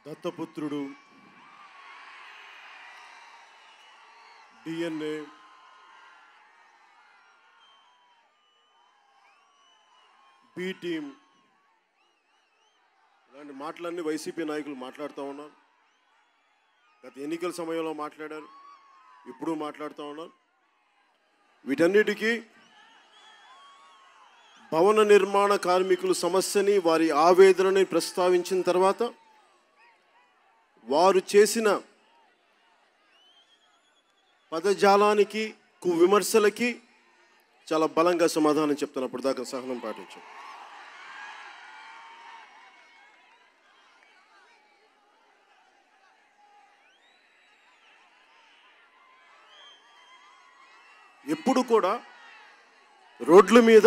దత్తపుత్రుడు DNA B team ఇలాంటి మాటలన్నీ వైసీపీ నాయకులు మాట్లాడుతూ ఉన్నారు గత ఎన్నికల సమయంలో మాట్లాడారు ఇప్పుడు మాట్లాడుతూ ఉన్నారు వీటన్నిటికీ భవన నిర్మాణ కార్మికుల సమస్యని వారి ఆవేదనని ప్రస్తావించిన తర్వాత వారు చేసిన పదజాలానికి కు విమర్శలకి చాలా బలంగా సమాధానం చెప్తున్నప్పుడు దాకా సహనం పాటించాం ఎప్పుడు కూడా రోడ్ల మీద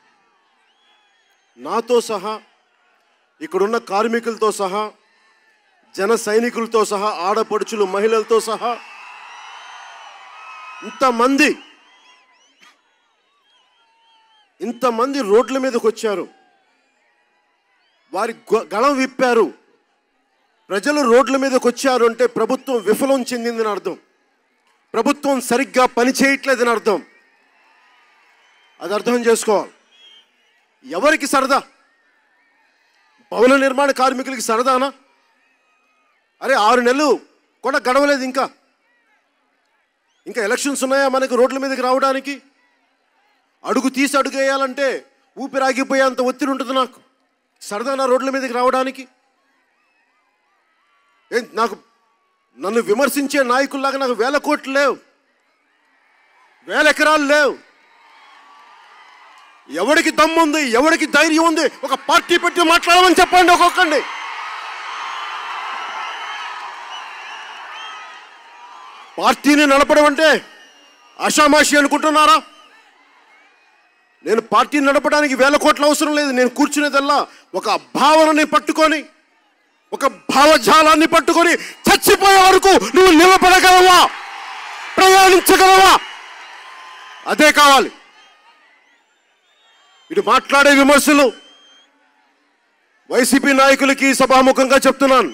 నాతో సహా ఇక్కడున్న కార్మికులతో సహా జన సైనికులతో సహా ఆడపడుచులు మహిళలతో సహా ఇంతమంది ఇంతమంది రోడ్ల మీదకి వచ్చారు వారి గొ- గళం విప్పారు ప్రజలు రోడ్ల మీదకి వచ్చారు అంటే ప్రభుత్వం విఫలం చెందిందని అర్థం ప్రభుత్వం సరిగ్గా పని చేయట్లేదని అర్థం అది అర్థం చేసుకోవాలి ఎవరికి సరదా భవన నిర్మాణ కార్మికులకి సరదానా అరే ఆరు నెలలు కూడా గడవలేదు ఇంకా ఇంకా ఎలక్షన్స్ ఉన్నాయా మనకి రోడ్ల మీదకి రావడానికి అడుగు తీసి అడుగు వేయాలంటే ఊపిరాగిపోయేంత ఒత్తిడి ఉంటుంది నాకు సరదా నా రోడ్ల మీదకి రావడానికి ఏం నాకు నన్ను విమర్శించే నాయకుల్లాగా నాకు వేల కోట్లు లేవు వేల ఎకరాలు లేవు ఎవడికి దమ్ము ఉంది ఎవడికి ధైర్యం ఉంది ఒక పార్టీ పెట్టి మాట్లాడమని చెప్పండి ఒక్కొక్కండి పార్టీని నడపడం అంటే ఆషామాషి అనుకుంటున్నారా నేను పార్టీని నడపడానికి వేల కోట్ల అవసరం లేదు నేను కూర్చునేదల్లా ఒక భావనని పట్టుకొని ఒక భావజాలాన్ని పట్టుకొని చచ్చిపోయే వరకు నువ్వు నిలబడగలవా ప్రయాణించగలవా అదే కావాలి ఇటు మాట్లాడే విమర్శలు వైసీపీ నాయకులకి సభాముఖంగా చెప్తున్నాను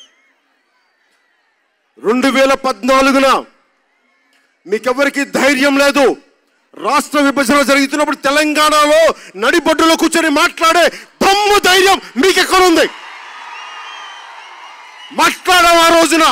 రెండు వేల పద్నాలుగున మీకెవరికి ధైర్యం లేదు రాష్ట్ర విభజన జరుగుతున్నప్పుడు తెలంగాణలో నడిబొడ్డులో కూర్చొని మాట్లాడే దమ్ము ధైర్యం మీకెక్కడుంది మాట్లాడాం ఆ రోజున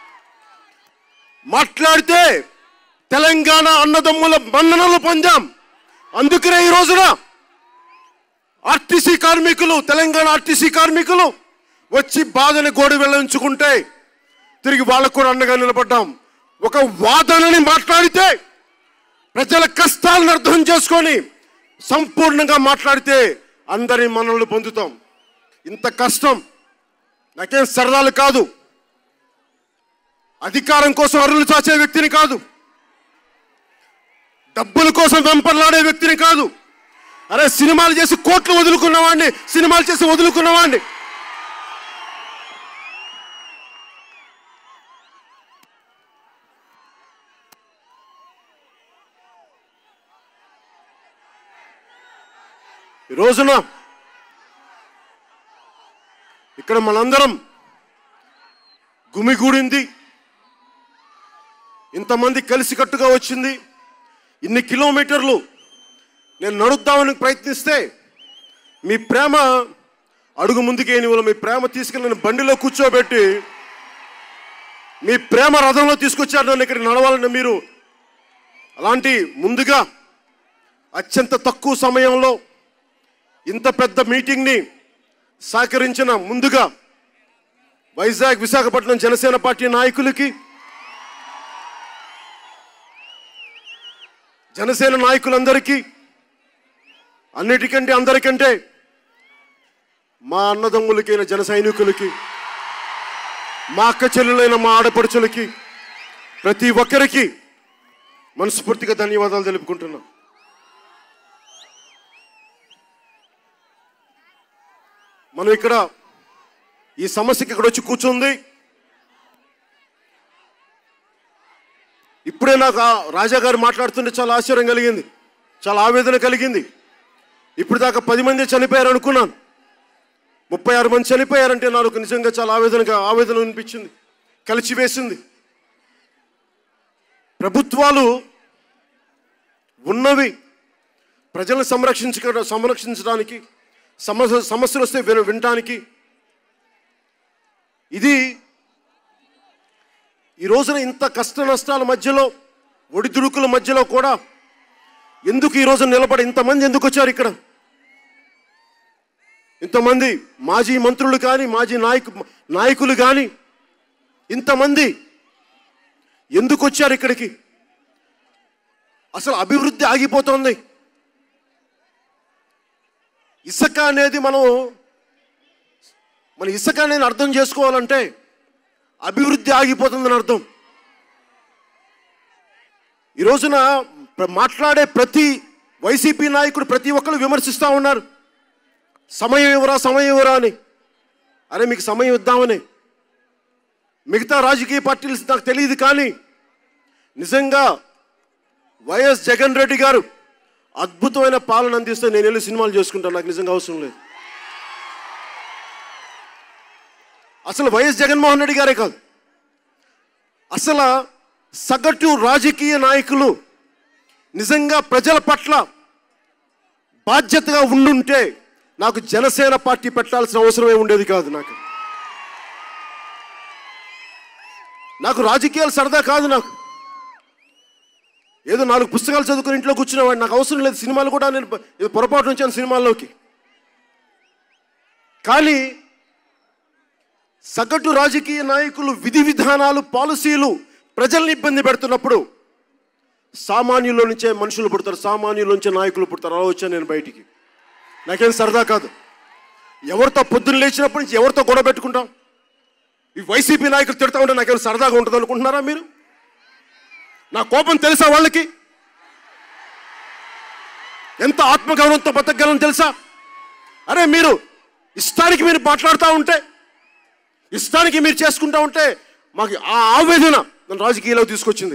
మాట్లాడితే తెలంగాణ అన్నదమ్ముల మన్ననలు పొందాం అందుకనే ఈ రోజున ఆర్టీసీ కార్మికులు తెలంగాణ ఆర్టీసీ కార్మికులు వచ్చి బాధని గోడు వెళ్ళించుకుంటే తిరిగి వాళ్ళకు కూడా అండగా నిలబడ్డాం ఒక వాదనని మాట్లాడితే ప్రజల కష్టాలను అర్థం చేసుకొని సంపూర్ణంగా మాట్లాడితే అందరి మనల్ని పొందుతాం ఇంత కష్టం నాకేం సరదాలు కాదు అధికారం కోసం అరులు చాచే వ్యక్తిని కాదు డబ్బుల కోసం వెంపర్లాడే వ్యక్తిని కాదు అరే సినిమాలు చేసి కోట్లు వదులుకున్నవాడిని సినిమాలు చేసి వదులుకున్నవాడిని ఈ రోజున ఇక్కడ మనందరం గుమిగూడింది ఇంతమంది కలిసికట్టుగా వచ్చింది ఇన్ని కిలోమీటర్లు నేను నడుద్దామని ప్రయత్నిస్తే మీ ప్రేమ అడుగు ముందుకేని వాళ్ళు మీ ప్రేమ తీసుకెళ్ళి నన్ను బండిలో కూర్చోబెట్టి మీ ప్రేమ రథంలో తీసుకొచ్చారు నన్ను ఇక్కడ నడవాలని మీరు అలాంటి ముందుగా అత్యంత తక్కువ సమయంలో ఇంత పెద్ద మీటింగ్ని సహకరించిన ముందుగా వైజాగ్ విశాఖపట్నం జనసేన పార్టీ నాయకులకి జనసేన నాయకులందరికీ అన్నిటికంటే అందరికంటే మా అన్నదమ్ములకైన జన సైనికులకి మా అక్క చెల్లెలైన మా ఆడపడుచులకి ప్రతి ఒక్కరికి మనస్ఫూర్తిగా ధన్యవాదాలు తెలుపుకుంటున్నాం మనం ఇక్కడ ఈ సమస్యకి ఇక్కడ వచ్చి కూర్చుంది ఇప్పుడే నాకు ఆ రాజా గారు మాట్లాడుతుంటే చాలా ఆశ్చర్యం కలిగింది చాలా ఆవేదన కలిగింది ఇప్పుడు దాకా పది మంది చనిపోయారు అనుకున్నాను ముప్పై ఆరు మంది చనిపోయారంటే నాకు నిజంగా చాలా ఆవేదనగా ఆవేదన అనిపించింది కలిచివేసింది ప్రభుత్వాలు ఉన్నవి ప్రజలను సంరక్షించ సంరక్షించడానికి సమస్య సమస్యలు వస్తే విన వినడానికి ఇది ఈ రోజున ఇంత కష్ట నష్టాల మధ్యలో ఒడిదుడుకుల మధ్యలో కూడా ఎందుకు ఈ రోజు నిలబడి ఇంతమంది ఎందుకు వచ్చారు ఇక్కడ ఇంతమంది మాజీ మంత్రులు కానీ మాజీ నాయకు నాయకులు కానీ ఇంతమంది ఎందుకు వచ్చారు ఇక్కడికి అసలు అభివృద్ధి ఆగిపోతుంది ఇసుక అనేది మనం మన ఇసుక అనేది అర్థం చేసుకోవాలంటే అభివృద్ధి ఆగిపోతుందని అర్థం ఈ రోజున ప్ర- మాట్లాడే ప్రతి వైసీపీ నాయకుడు ప్రతి ఒక్కరు విమర్శిస్తూ ఉన్నారు సమయం ఇవ్వరా సమయం ఇవ్వరా అని అరే మీకు సమయం ఇద్దామని మిగతా రాజకీయ పార్టీలు నాకు తెలియదు కానీ నిజంగా వైఎస్ జగన్ రెడ్డి గారు అద్భుతమైన పాలన అందిస్తే నేను వెళ్ళి సినిమాలు చేసుకుంటాను నాకు నిజంగా అవసరం లేదు అసలు వైఎస్ జగన్మోహన్ రెడ్డి గారే కాదు అసలు సగటు రాజకీయ నాయకులు నిజంగా ప్రజల పట్ల బాధ్యతగా ఉండుంటే నాకు జనసేన పార్టీ పెట్టాల్సిన అవసరమే ఉండేది కాదు నాకు నాకు రాజకీయాలు సరదా కాదు నాకు ఏదో నాలుగు పుస్తకాలు చదువుకుని ఇంట్లో కూర్చునేవాడు నాకు అవసరం లేదు సినిమాలు కూడా నేను ప- ఏదో పొరపాటు వచ్చాను సినిమాల్లోకి కానీ సగటు రాజకీయ నాయకులు విధి విధానాలు పాలసీలు ప్రజల్ని ఇబ్బంది పెడుతున్నప్పుడు సామాన్యుల నుంచే మనుషులు పుడతారు సామాన్యుల నుంచే నాయకులు పుడతారు అలా వచ్చాను నేను బయటికి నాకేం సరదా కాదు ఎవరితో పొద్దున్న లేచినప్పటి నుంచి ఎవరితో గొడవ పెట్టుకుంటాం ఈ వైసీపీ నాయకులు తిడతా ఉంటే నాకేమైనా సరదాగా ఉంటుంది అనుకుంటున్నారా మీరు నా కోపం తెలుసా వాళ్ళకి ఎంత ఆత్మగౌరవంతో బతకగలను తెలుసా అరే మీరు ఇష్టానికి మీరు మాట్లాడుతూ ఉంటే ఇష్టానికి మీరు చేసుకుంటా ఉంటే మాకు ఆ ఆవేదన నన్ను రాజకీయాల్లో తీసుకొచ్చింది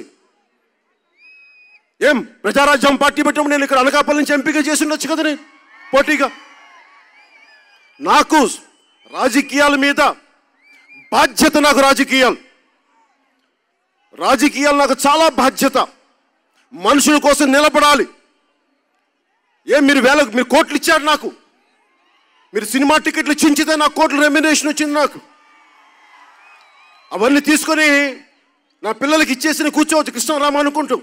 ఏం ప్రజారాజ్యం పార్టీ పెట్టినప్పుడు నేను ఇక్కడ అనకాపల్లి నుంచి ఎంపిక చేసి ఉండొచ్చు కదా నేను పోటీగా నాకు రాజకీయాల మీద బాధ్యత నాకు రాజకీయాలు రాజకీయాలు నాకు చాలా బాధ్యత మనుషుల కోసం నిలబడాలి ఏం మీరు వేల మీరు కోట్లు ఇచ్చారు నాకు మీరు సినిమా టికెట్లు చించితే నాకు కోట్ల రెమ్యునేషన్ వచ్చింది నాకు అవన్నీ తీసుకొని నా పిల్లలకి ఇచ్చేసి నేను కూర్చోవచ్చు కృష్ణరామ అనుకుంటూ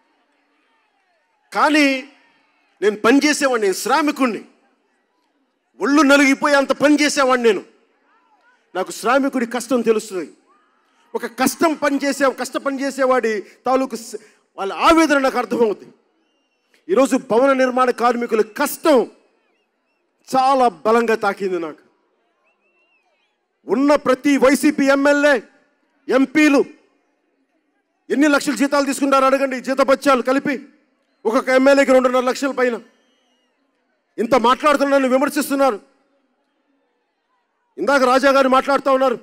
కానీ నేను పని చేసేవాడిని నేను శ్రామికుణ్ణి ఒళ్ళు నలిగిపోయి అంత పని చేసేవాడిని నేను నాకు శ్రామికుడి కష్టం తెలుస్తుంది ఒక కష్టం పని చేసే కష్ట పని చేసేవాడి తాలూకు స- వాళ్ళ ఆవేదన నాకు అర్థమవుతుంది ఈరోజు భవన నిర్మాణ కార్మికుల కష్టం చాలా బలంగా తాకింది నాకు ఉన్న ప్రతి వైసీపీ ఎమ్మెల్యే ఎంపీలు ఎన్ని లక్షల జీతాలు తీసుకుంటారు అడగండి జీతపత్యాలు కలిపి ఒక్కొక్క ఎమ్మెల్యేకి రెండున్నర లక్షల పైన ఇంత మాట్లాడుతున్నాను విమర్శిస్తున్నారు ఇందాక రాజా గారు మాట్లాడుతూ ఉన్నారు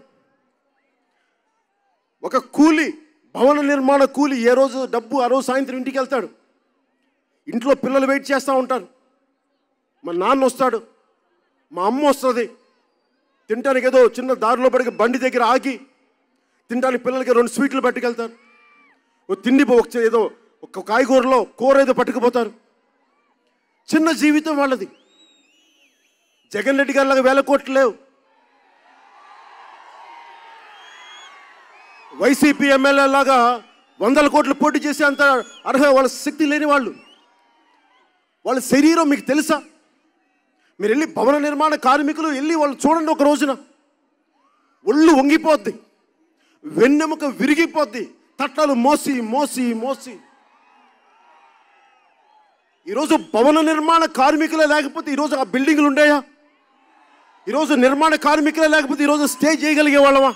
ఒక కూలి భవన నిర్మాణ కూలి ఏ రోజు డబ్బు ఆ రోజు సాయంత్రం ఇంటికి వెళ్తాడు ఇంట్లో పిల్లలు వెయిట్ చేస్తూ ఉంటారు మా నాన్న వస్తాడు మా అమ్మ వస్తుంది తినడానికి ఏదో చిన్న దారిలో పడికి బండి దగ్గర ఆగి తినడానికి పిల్లలకి రెండు స్వీట్లు పట్టుకెళ్తారు ఓ తిండి పో- ఒక ఏదో ఒక కాయగూరలో కూర ఏదో పట్టుకుపోతారు చిన్న జీవితం వాళ్ళది జగన్ రెడ్డి గారిలాగా వేల కోట్లు లేవు వైసీపీ ఎమ్మెల్యే లాగా వందల కోట్లు పోటీ చేసే అంత అర్హ వాళ్ళ శక్తి లేని వాళ్ళు వాళ్ళ శరీరం మీకు తెలుసా మీరు వెళ్ళి భవన నిర్మాణ కార్మికులు వెళ్ళి వాళ్ళు చూడండి ఒక రోజున ఒళ్ళు వంగిపోద్ది వెన్నెముక విరిగిపోద్ది తట్టలు మోసి మోసి మోసి ఈరోజు భవన నిర్మాణ కార్మికులే లేకపోతే ఈరోజు ఆ బిల్డింగ్లు ఉండేయా ఈరోజు నిర్మాణ కార్మికులే లేకపోతే ఈరోజు స్టే చేయగలిగే వాళ్ళమా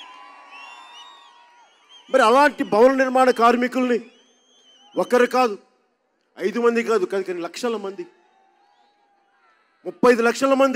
మరి అలాంటి భవన నిర్మాణ కార్మికుల్ని ఒకరు కాదు ఐదు మంది కాదు కానీ కానీ లక్షల మంది ముప్పై ఐదు లక్షల మంది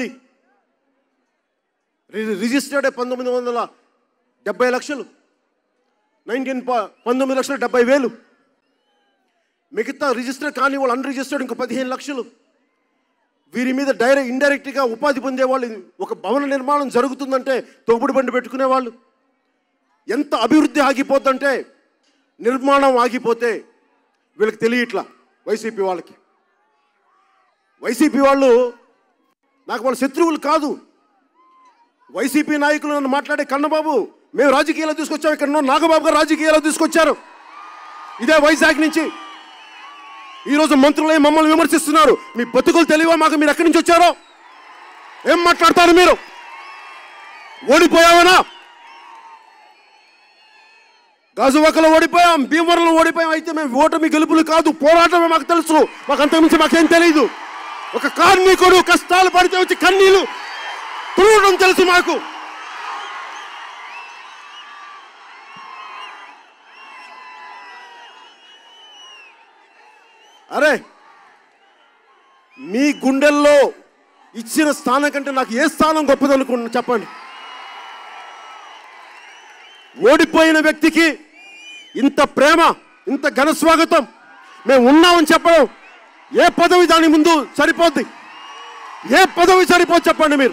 రి- రిజిస్టర్డ్ పంతొమ్మిది వందల డెబ్బై లక్షలు నైన్టీన్ పంతొమ్మిది లక్షల డెబ్బై వేలు మిగతా రిజిస్టర్ కాని వాళ్ళు అన్ రిజిస్టర్డ్ ఇంకో పదిహేను లక్షలు వీరి మీద డైరెక్ట్ ఇండైరెక్ట్గా ఉపాధి పొందేవాళ్ళు ఒక భవన నిర్మాణం జరుగుతుందంటే తోపుడు బండి పెట్టుకునేవాళ్ళు ఎంత అభివృద్ధి ఆగిపోతుందంటే నిర్మాణం ఆగిపోతే వీళ్ళకి తెలియట్లా వైసీపీ వాళ్ళకి వైసీపీ వాళ్ళు నాకు వాళ్ళ శత్రువులు కాదు వైసీపీ నాయకులు నన్ను మాట్లాడే కన్నబాబు మేము రాజకీయాలు తీసుకొచ్చాం ఇక్కడ ఉన్న నాగబాబు గారు రాజకీయాలు తీసుకొచ్చారు ఇదే వైజాగ్ నుంచి ఈరోజు మంత్రులే మమ్మల్ని విమర్శిస్తున్నారు మీ బతుకులు తెలియవా మాకు మీరు ఎక్కడి నుంచి వచ్చారో ఏం మాట్లాడతారు మీరు ఓడిపోయావనా గాజువాకలో ఓడిపోయాం భీమవరంలో ఓడిపోయాం అయితే మేము ఓటమి గెలుపులు కాదు పోరాటమే మాకు తెలుసు మాకు అంతకుమించి మాకేం తెలియదు ఒక కార్మికుడు కష్టాలు పడితే వచ్చి కన్నీళ్ళు తుడవడం తెలుసు మాకు అరే మీ గుండెల్లో ఇచ్చిన స్థానం కంటే నాకు ఏ స్థానం గొప్పదనుకున్నా చెప్పండి ఓడిపోయిన వ్యక్తికి ఇంత ప్రేమ ఇంత ఘన స్వాగతం మేము ఉన్నామని చెప్పడం ఏ పదవి దాని ముందు సరిపోద్ది ఏ పదవి సరిపోదు చెప్పండి మీరు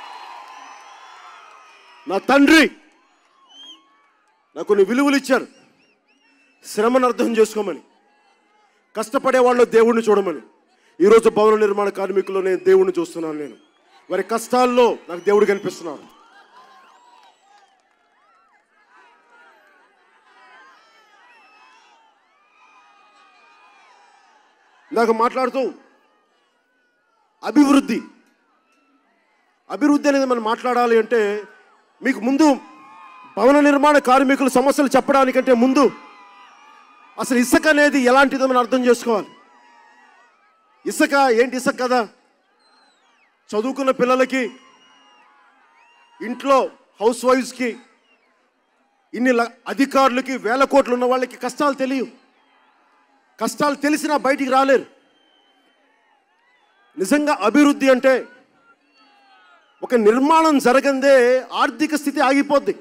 నా తండ్రి నాకు కొన్ని విలువలు ఇచ్చారు శ్రమను అర్థం చేసుకోమని కష్టపడే వాళ్ళు దేవుణ్ణి చూడమని ఈరోజు భవన నిర్మాణ కార్మికులు నేను దేవుణ్ణి చూస్తున్నాను నేను వారి కష్టాల్లో నాకు దేవుడు కనిపిస్తున్నాడు ఇందాక మాట్లాడుతూ అభివృద్ధి అభివృద్ధి అనేది మనం మాట్లాడాలి అంటే మీకు ముందు భవన నిర్మాణ కార్మికుల సమస్యలు చెప్పడానికంటే ముందు అసలు ఇసుక అనేది ఎలాంటిదో మనం అర్థం చేసుకోవాలి ఇసుక ఏంటి ఇసుక కదా చదువుకున్న పిల్లలకి ఇంట్లో హౌస్ వైఫ్స్కి ఇన్ని ల- అధికారులకి వేల కోట్లు ఉన్న వాళ్ళకి కష్టాలు తెలియవు కష్టాలు తెలిసినా బయటికి రాలేరు నిజంగా అభివృద్ధి అంటే ఒక నిర్మాణం జరగందే ఆర్థిక స్థితి ఆగిపోద్ది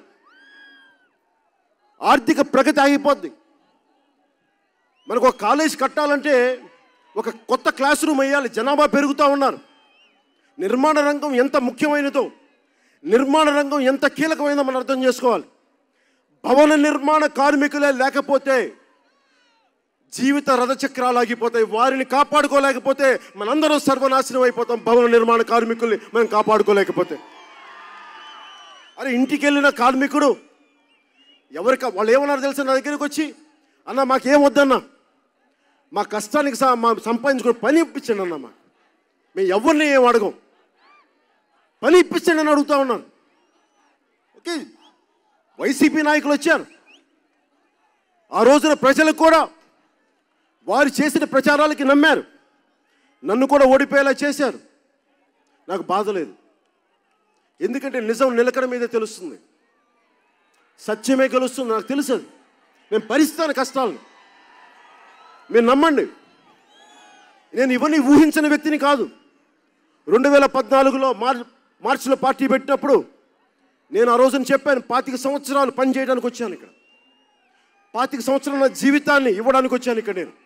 ఆర్థిక ప్రగతి ఆగిపోద్ది మనకు ఒక కాలేజ్ కట్టాలంటే ఒక కొత్త క్లాస్ రూమ్ వేయాలి జనాభా పెరుగుతూ ఉన్నారు నిర్మాణ రంగం ఎంత ముఖ్యమైనదో నిర్మాణ రంగం ఎంత కీలకమైనదో మనం అర్థం చేసుకోవాలి భవన నిర్మాణ కార్మికులే లేకపోతే జీవిత రథచక్రాలు ఆగిపోతాయి వారిని కాపాడుకోలేకపోతే మనందరం సర్వనాశనం అయిపోతాం భవన నిర్మాణ కార్మికుల్ని మనం కాపాడుకోలేకపోతే అరే ఇంటికి వెళ్ళిన కార్మికుడు ఎవరికి వాళ్ళు ఏమన్నారు తెలుసా నా దగ్గరికి వచ్చి అన్న మాకేం వద్దన్నా మా కష్టానికి సా- మా సంపాదించుకుని పని ఇప్పించండి అన్న మా మేము ఎవరిని ఏం అడగం పని ఇప్పించండి అని అడుగుతా ఉన్నాను ఓకే వైసీపీ నాయకులు వచ్చారు ఆ రోజున ప్రజలకు కూడా వారు చేసిన ప్రచారాలకి నమ్మారు నన్ను కూడా ఓడిపోయేలా చేశారు నాకు బాధ లేదు ఎందుకంటే నిజం నిలకడ మీదే తెలుస్తుంది సత్యమే గెలుస్తుంది నాకు తెలుసు అది నేను భరిస్తాను కష్టాలను మీరు నమ్మండి నేను ఇవన్నీ ఊహించిన వ్యక్తిని కాదు రెండు వేల పద్నాలుగులో మార్ మార్చిలో పార్టీ పెట్టినప్పుడు నేను ఆ రోజున చెప్పాను పాతిక సంవత్సరాలు పని చేయడానికి వచ్చాను ఇక్కడ పాతిక సంవత్సరాల నా జీవితాన్ని ఇవ్వడానికి వచ్చాను ఇక్కడ నేను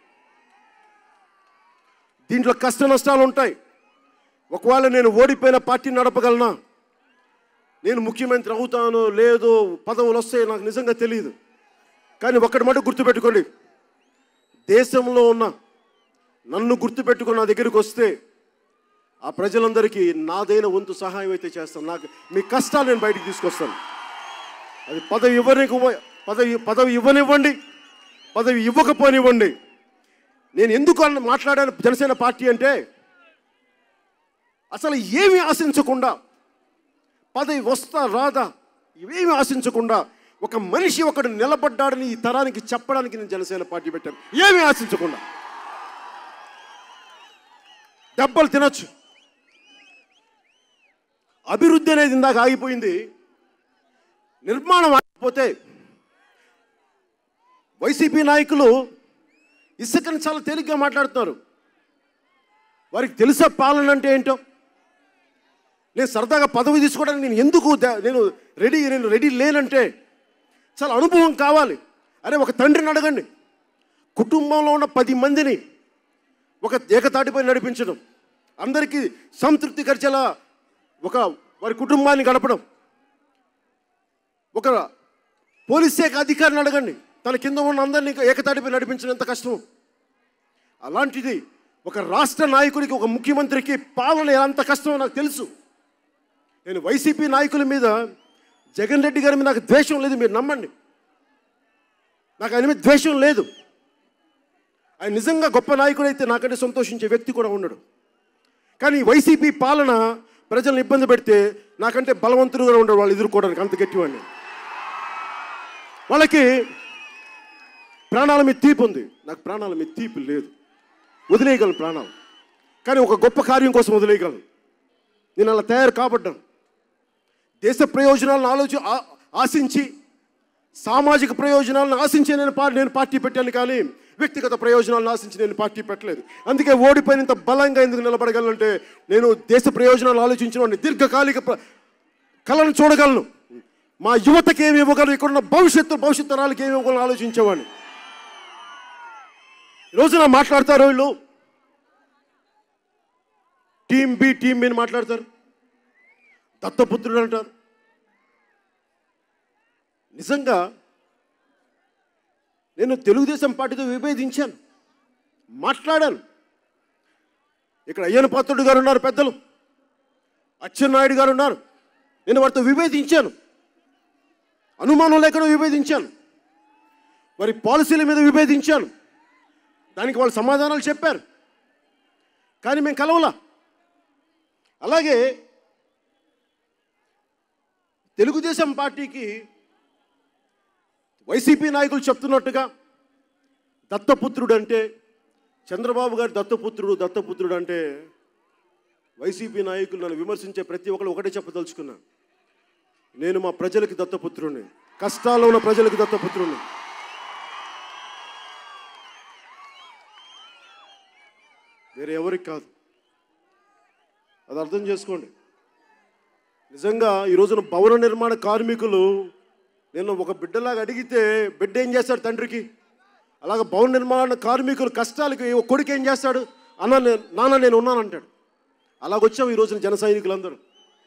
దీంట్లో కష్ట నష్టాలు ఉంటాయి ఒకవేళ నేను ఓడిపోయిన పార్టీ నడపగలనా నేను ముఖ్యమంత్రి అవుతానో లేదో పదవులు వస్తాయో నాకు నిజంగా తెలియదు కానీ ఒక్కటి మటు గుర్తుపెట్టుకోండి దేశంలో ఉన్న నన్ను గుర్తుపెట్టుకుని నా దగ్గరికి వస్తే ఆ ప్రజలందరికీ నాదైన వంతు సహాయం అయితే చేస్తాను నాకు మీ కష్టాలు నేను బయటికి తీసుకొస్తాను అది పదవి ఇవ్వని పదవి పదవి ఇవ్వనివ్వండి పదవి ఇవ్వకపోనివ్వండి నేను ఎందుకు అన్న మాట్లాడాను జనసేన పార్టీ అంటే అసలు ఏమీ ఆశించకుండా పదవి వస్తా రాదా ఇవేమి ఆశించకుండా ఒక మనిషి ఒకడు నిలబడ్డాడని ఈ తరానికి చెప్పడానికి నేను జనసేన పార్టీ పెట్టాను ఏమీ ఆశించకుండా దెబ్బలు తినొచ్చు అభివృద్ధి అనేది ఇందాక ఆగిపోయింది నిర్మాణం ఆగిపోతే వైసీపీ నాయకులు ఇసుకని చాలా తేలిగ్గా మాట్లాడుతున్నారు వారికి తెలుసా పాలన అంటే ఏంటో నేను సరదాగా పదవి తీసుకోవడానికి నేను ఎందుకు ద- నేను రెడీ నేను రెడీ లేనంటే చాలా అనుభవం కావాలి అరే ఒక తండ్రిని అడగండి కుటుంబంలో ఉన్న పది మందిని ఒక ఏకతాటిపై నడిపించడం అందరికీ సంతృప్తి కలిచేలా ఒక వారి కుటుంబాన్ని గడపడం ఒక పోలీస్ శాఖ అధికారిని అడగండి తన కింద ఉన్న అందరినీ ఏకతాటిపై నడిపించడం ఎంత కష్టం అలాంటిది ఒక రాష్ట్ర నాయకుడికి ఒక ముఖ్యమంత్రికి పాలన ఎంత కష్టమో నాకు తెలుసు నేను వైసీపీ నాయకుల మీద జగన్ రెడ్డి గారి మీద నాకు ద్వేషం లేదు మీరు నమ్మండి నాకు ఆయన మీద ద్వేషం లేదు ఆయన నిజంగా గొప్ప నాయకుడు అయితే నాకంటే సంతోషించే వ్యక్తి కూడా ఉండడు కానీ ఈ వైసీపీ పాలన ప్రజలను ఇబ్బంది పెడితే నాకంటే బలవంతుడుగా ఉండడు వాళ్ళు ఎదుర్కోవడానికి అంత గట్టివాడిని వాళ్ళకి ప్రాణాల మీద తీపి ఉంది నాకు ప్రాణాల మీద తీపి లేదు వదిలేయగలను ప్రాణాలు కానీ ఒక గొప్ప కార్యం కోసం వదిలేయగలను నేను అలా తయారు కాబడ్డాను దేశ ప్రయోజనాలను ఆలోచి ఆ- ఆశించి సామాజిక ప్రయోజనాలను ఆశించి నేను పా నేను పార్టీ పెట్టాను కానీ వ్యక్తిగత ప్రయోజనాలను ఆశించి నేను పార్టీ పెట్టలేదు అందుకే ఓడిపోయినంత బలంగా ఎందుకు నిలబడగలనంటే నేను దేశ ప్రయోజనాలు ఆలోచించిన వాడిని దీర్ఘకాలిక ప్ర- కళను చూడగలను మా యువతకి ఏమి ఇవ్వగలను ఇక్కడున్న భవిష్యత్తు భవిష్యత్ తరాలకి ఏమి ఇవ్వగలను ఆలోచించేవాడిని ఈరోజు నా మాట్లాడతారు వీళ్ళు టీం బి టీం బి అని మాట్లాడతారు దత్తపుత్రుడు అంటారు నిజంగా నేను తెలుగుదేశం పార్టీతో విభేదించాను మాట్లాడాను ఇక్కడ అయ్యన పాత్రుడు గారు ఉన్నారు పెద్దలు అచ్చెన్నాయుడు గారు ఉన్నారు నేను వారితో విభేదించాను అనుమానం లేకుండా విభేదించాను వారి పాలసీల మీద విభేదించాను దానికి వాళ్ళు సమాధానాలు చెప్పారు కానీ మేము కలవలా అలాగే తెలుగుదేశం పార్టీకి వైసీపీ నాయకులు చెప్తున్నట్టుగా దత్తపుత్రుడు అంటే చంద్రబాబు గారి దత్తపుత్రుడు దత్తపుత్రుడు అంటే వైసీపీ నాయకులు నన్ను విమర్శించే ప్రతి ఒక్కరు ఒకటే చెప్పదలుచుకున్నా నేను మా ప్రజలకి దత్తపుత్రుడిని కష్టాల్లో ఉన్న ప్రజలకి దత్తపుత్రుడిని వేరే ఎవరికి కాదు అది అర్థం చేసుకోండి నిజంగా ఈ రోజున భవన నిర్మాణ కార్మికులు నేను ఒక బిడ్డలాగా అడిగితే బిడ్డ ఏం చేస్తాడు తండ్రికి అలాగ భవన నిర్మాణ కార్మికులు కష్టాలకి ఒక కొడుకు ఏం చేస్తాడు అన్న నేను నాన్న నేను ఉన్నానంటాడు అలాగొచ్చావు ఈ రోజున జన సైనికులందరూ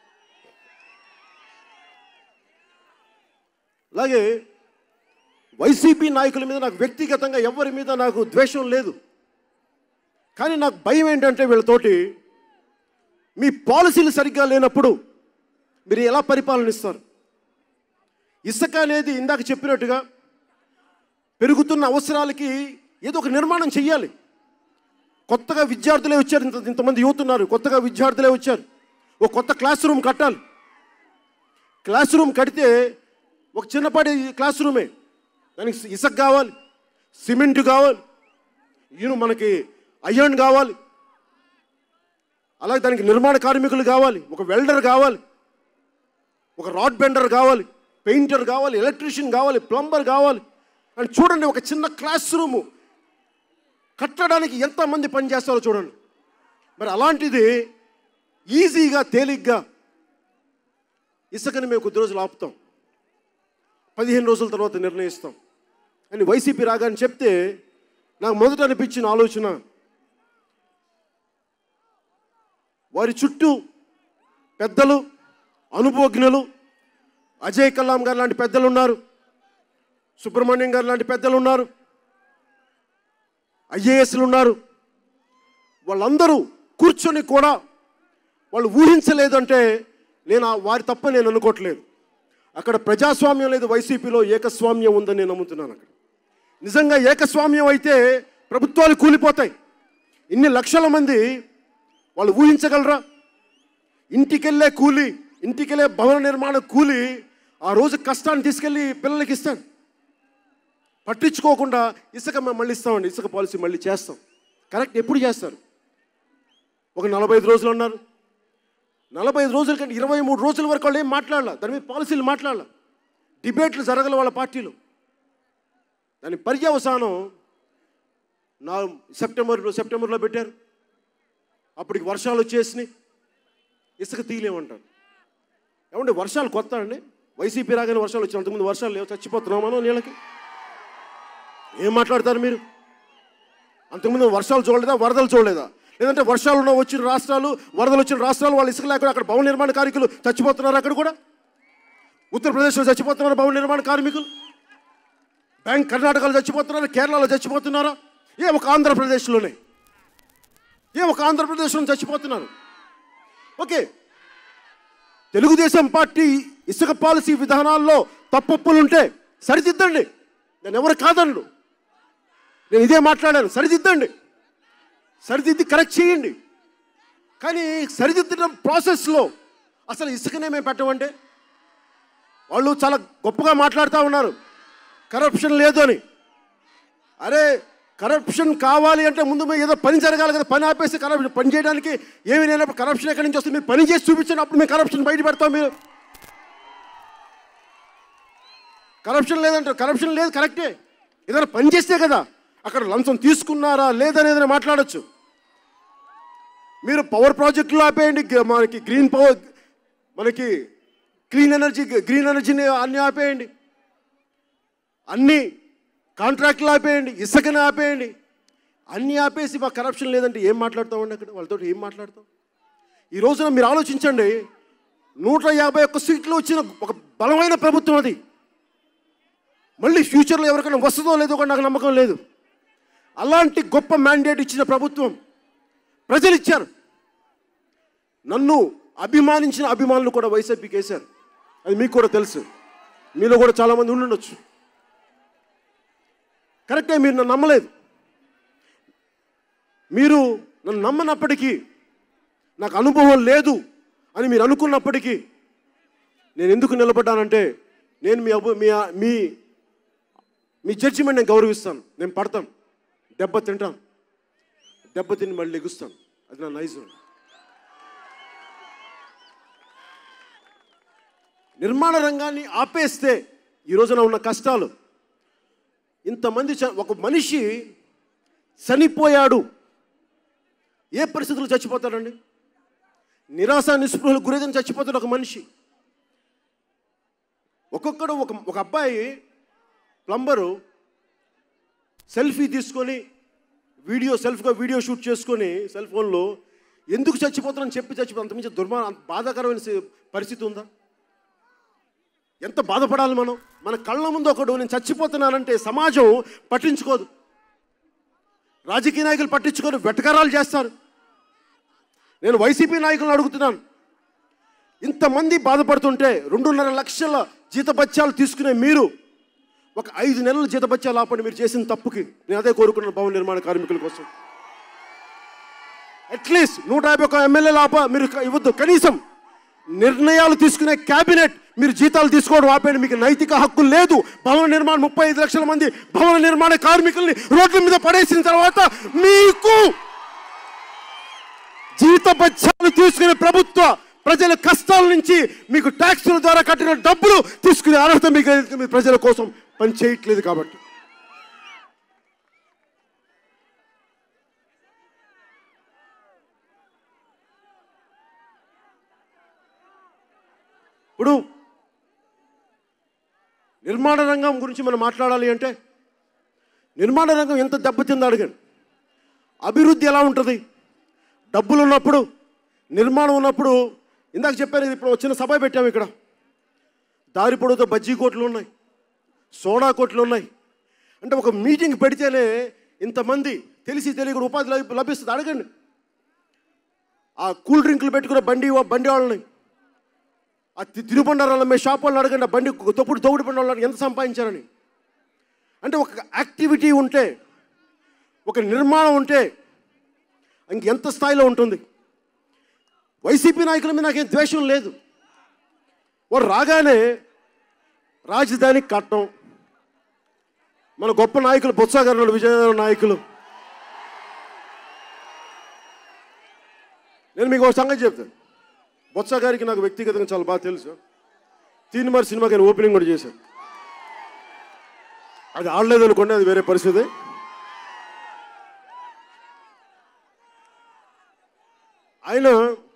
అలాగే వైసీపీ నాయకుల మీద నాకు వ్యక్తిగతంగా ఎవరి మీద నాకు ద్వేషం లేదు కానీ నాకు భయం ఏంటంటే వీళ్ళతోటి మీ పాలసీలు సరిగ్గా లేనప్పుడు మీరు ఎలా పరిపాలనిస్తారు ఇసుక అనేది ఇందాక చెప్పినట్టుగా పెరుగుతున్న అవసరాలకి ఏదో ఒక నిర్మాణం చెయ్యాలి కొత్తగా విద్యార్థులే వచ్చారు ఇంత ఇంతమంది యూత్ ఉన్నారు కొత్తగా విద్యార్థులే వచ్చారు ఒక కొత్త క్లాస్ రూమ్ కట్టాలి క్లాస్ రూమ్ కడితే ఒక చిన్నపాటి క్లాస్ రూమే దానికి ఇసుక కావాలి సిమెంట్ కావాలి ఈయన మనకి అయ్యన్ కావాలి అలాగే దానికి నిర్మాణ కార్మికులు కావాలి ఒక వెల్డర్ కావాలి ఒక రాడ్ బెండర్ కావాలి పెయింటర్ కావాలి ఎలక్ట్రీషియన్ కావాలి ప్లంబర్ కావాలి అని చూడండి ఒక చిన్న క్లాస్ రూము కట్టడానికి ఎంతమంది పనిచేస్తారో చూడండి మరి అలాంటిది ఈజీగా తేలిగ్గా ఇసుకని మేము కొద్ది రోజులు ఆపుతాం పదిహేను రోజుల తర్వాత నిర్ణయిస్తాం అని వైసీపీ రాగానే చెప్తే నాకు మొదట అనిపించిన ఆలోచన వారి చుట్టూ పెద్దలు అనుభవజ్ఞులు అజయ్ కలాం గారు లాంటి పెద్దలు ఉన్నారు సుబ్రహ్మణ్యం గారు లాంటి పెద్దలు ఉన్నారు ఐఏఎస్లు ఉన్నారు వాళ్ళందరూ కూర్చొని కూడా వాళ్ళు ఊహించలేదంటే నేను ఆ- వారి తప్ప నేను అనుకోవట్లేదు అక్కడ ప్రజాస్వామ్యం లేదు వైసీపీలో ఏకస్వామ్యం ఉందని నేను నమ్ముతున్నాను అక్కడ నిజంగా ఏకస్వామ్యం అయితే ప్రభుత్వాలు కూలిపోతాయి ఇన్ని లక్షల మంది వాళ్ళు ఊహించగలరా ఇంటికెళ్ళే కూలి ఇంటికెళ్ళే భవన నిర్మాణ కూలి ఆ రోజు కష్టాన్ని తీసుకెళ్ళి పిల్లలకి ఇస్తాను పట్టించుకోకుండా ఇసుక మేము మళ్ళీ ఇస్తామండి ఇసుక పాలసీ మళ్ళీ చేస్తాం కరెక్ట్ ఎప్పుడు చేస్తారు ఒక నలభై ఐదు రోజులు ఉన్నారు నలభై ఐదు రోజుల కంటే ఇరవై మూడు రోజుల వరకు వాళ్ళు ఏం మాట్లాడాల దాని మీద పాలసీలు మాట్లాడాల డిబేట్లు జరగల వాళ్ళ పార్టీలో దాని పర్యవసానం నా సెప్టెంబర్ సెప్టెంబర్లో పెట్టారు అప్పటికి వర్షాలు వచ్చేసినాయి ఇసుక తీయలేమంటారు ఏమండి వర్షాలు కొత్త అండి వైసీపీ రాగానే వర్షాలు వచ్చాయి అంతకుముందు వర్షాలు లేవు చచ్చిపోతున్నాం మనం నీళ్ళకి ఏం మాట్లాడతారు మీరు అంతకుముందు వర్షాలు చూడలేదా వరదలు చూడలేదా లేదంటే వర్షాలు ఉన్న వచ్చిన రాష్ట్రాలు వరదలు వచ్చిన రాష్ట్రాలు వాళ్ళు ఇసుక లేకుండా అక్కడ భవన నిర్మాణ కార్మికులు చచ్చిపోతున్నారు అక్కడ కూడా ఉత్తరప్రదేశ్లో చచ్చిపోతున్నారు భవన నిర్మాణ కార్మికులు బ్యాంక్ కర్ణాటకలో చచ్చిపోతున్నారు కేరళలో చచ్చిపోతున్నారా ఏ ఒక ఆంధ్రప్రదేశ్లోనే ఏ ఒక ఆంధ్రప్రదేశ్లో చచ్చిపోతున్నారు ఓకే తెలుగుదేశం పార్టీ ఇసుక పాలసీ విధానాల్లో తప్పొప్పులు ఉంటే సరిదిద్దండి నేను ఎవరు కాదన్ను నేను ఇదే మాట్లాడాను సరిదిద్దండి సరిదిద్ది కరెక్ట్ చేయండి కానీ సరిదిద్దడం ప్రాసెస్లో అసలు ఇసుకనే మేము పెట్టమంటే వాళ్ళు చాలా గొప్పగా మాట్లాడుతూ ఉన్నారు కరప్షన్ లేదు అని అరే కరప్షన్ కావాలి అంటే ముందు మీరు ఏదో పని జరగాలి కదా పని ఆపేసి కరప్షన్ పని చేయడానికి ఏమి లేనప్పుడు కరప్షన్ ఎక్కడి నుంచి వస్తుంది మీరు పని చేసి చూపించండి అప్పుడు మేము కరప్షన్ బయట పెడతాం మీరు కరప్షన్ లేదంటారు కరప్షన్ లేదు కరెక్టే ఏదైనా పని చేస్తే కదా అక్కడ లంచం తీసుకున్నారా లేదని ఏదైనా మాట్లాడొచ్చు మీరు పవర్ ప్రాజెక్టులు ఆపేయండి గ- మనకి గ్రీన్ పవర్ మనకి క్లీన్ ఎనర్జీ గ్రీన్ ఎనర్జీని అన్ని ఆపేయండి అన్ని కాంట్రాక్ట్లు ఆపేయండి ఇసుకని ఆపేయండి అన్ని ఆపేసి మా కరప్షన్ లేదంటే ఏం మాట్లాడతామండి అక్కడ వాళ్ళతో ఏం మాట్లాడతాం ఈ రోజున మీరు ఆలోచించండి నూట యాభై ఒక్క సీట్లు వచ్చిన ఒక బలమైన ప్రభుత్వం అది మళ్ళీ ఫ్యూచర్లో ఎవరికైనా వస్తుందో లేదో కూడా నాకు నమ్మకం లేదు అలాంటి గొప్ప మ్యాండేట్ ఇచ్చిన ప్రభుత్వం ప్రజలు ఇచ్చారు నన్ను అభిమానించిన అభిమానులు కూడా వైసీపీకి వేశారు అది మీకు కూడా తెలుసు మీలో కూడా చాలామంది ఉండుండొచ్చు కరెక్టే మీరు నన్ను నమ్మలేదు మీరు నన్ను నమ్మనప్పటికీ నాకు అనుభవం లేదు అని మీరు అనుకున్నప్పటికీ నేను ఎందుకు నిలబడ్డానంటే నేను మీ అభి మీ మీ మీ జడ్జిమెంట్ నేను గౌరవిస్తాను నేను పడతాను దెబ్బ తింటాను దెబ్బ తిని మళ్ళీ లెగుస్తాను అది నా నైజం నిర్మాణ రంగాన్ని ఆపేస్తే ఈ రోజున ఉన్న కష్టాలు ఇంతమంది చ- ఒక మనిషి చనిపోయాడు ఏ పరిస్థితుల్లో చచ్చిపోతాడండి నిరాశ నిస్పృహలు గురేదని చచ్చిపోతాడు ఒక మనిషి ఒక్కొక్కడు ఒక ఒక అబ్బాయి ప్లంబరు సెల్ఫీ తీసుకొని వీడియో సెల్ఫ్గా వీడియో షూట్ చేసుకొని సెల్ ఫోన్లో ఎందుకు చచ్చిపోతానని చెప్పి చచ్చిపో అంతమించి దుర్మా అంత బాధాకరమైన సి- పరిస్థితి ఉందా ఎంత బాధపడాలి మనం మన కళ్ళ ముందు ఒకడు నేను చచ్చిపోతున్నానంటే సమాజం పట్టించుకోదు రాజకీయ నాయకులు పట్టించుకొని వెటకరాలు చేస్తారు నేను వైసీపీ నాయకులను అడుగుతున్నాను ఇంతమంది బాధపడుతుంటే రెండున్నర లక్షల జీతబత్యాలు తీసుకునే మీరు ఒక ఐదు నెలల జీతబత్యాలు ఆపండి మీరు చేసిన తప్పుకి నేను అదే కోరుకున్నాను భవన నిర్మాణ కార్మికుల కోసం అట్లీస్ట్ నూట యాభై ఒక ఎమ్మెల్యేలు ఆప మీరు ఇవ్వద్దు కనీసం నిర్ణయాలు తీసుకునే క్యాబినెట్ మీరు జీతాలు తీసుకోవడం ఆపేయండి మీకు నైతిక హక్కు లేదు భవన నిర్మాణం ముప్పై ఐదు లక్షల మంది భవన నిర్మాణ కార్మికుల్ని రోడ్ల మీద పడేసిన తర్వాత మీకు జీతబత్యాలు తీసుకునే ప్రభుత్వ ప్రజల కష్టాల నుంచి మీకు ట్యాక్సుల ద్వారా కట్టిన డబ్బులు తీసుకునే అర్హత మీకు లేదు. మీ ప్రజల కోసం పని చేయట్లేదు కాబట్టి ఇప్పుడు నిర్మాణ రంగం గురించి మనం మాట్లాడాలి అంటే నిర్మాణ రంగం ఎంత దెబ్బతిందో అడగండి అభివృద్ధి ఎలా ఉంటుంది డబ్బులు ఉన్నప్పుడు నిర్మాణం ఉన్నప్పుడు ఇందాక చెప్పాను ఇది ఇప్పుడు వచ్చిన సభ పెట్టాము ఇక్కడ దారి పొడవుతో బజ్జీ కోట్లు ఉన్నాయి సోడా కోట్లు ఉన్నాయి అంటే ఒక మీటింగ్ పెడితేనే ఇంతమంది తెలిసి తెలియకుండా ఉపాధి లభి- లభిస్తుంది అడగండి ఆ కూల్ డ్రింకులు పెట్టుకునే బండి బండి వాళ్ళని ఆ తి- తినుబండారాలు అమ్మే షాప్ వాళ్ళని అడగండి ఆ బండి తప్పుడు తోగుడు బండి వాళ్ళని ఎంత సంపాదించారని అంటే ఒక యాక్టివిటీ ఉంటే ఒక నిర్మాణం ఉంటే ఇంకెంత స్థాయిలో ఉంటుంది వైసీపీ నాయకుల మీద నాకేం ద్వేషం లేదు వారు రాగానే రాజధాని కట్టం మన గొప్ప నాయకులు బొత్స గారు ఉన్నారు, విజయనగరం నాయకులు నేను మీకు ఒక సంగతి చెప్తాను బొత్స గారికి నాకు వ్యక్తిగతంగా చాలా బాగా తెలుసు తీన్మార్ సినిమాకి ఆయన ఓపెనింగ్ కూడా చేశాను అది ఆడలేదు అనుకోండి అది వేరే పరిస్థితి ఆయన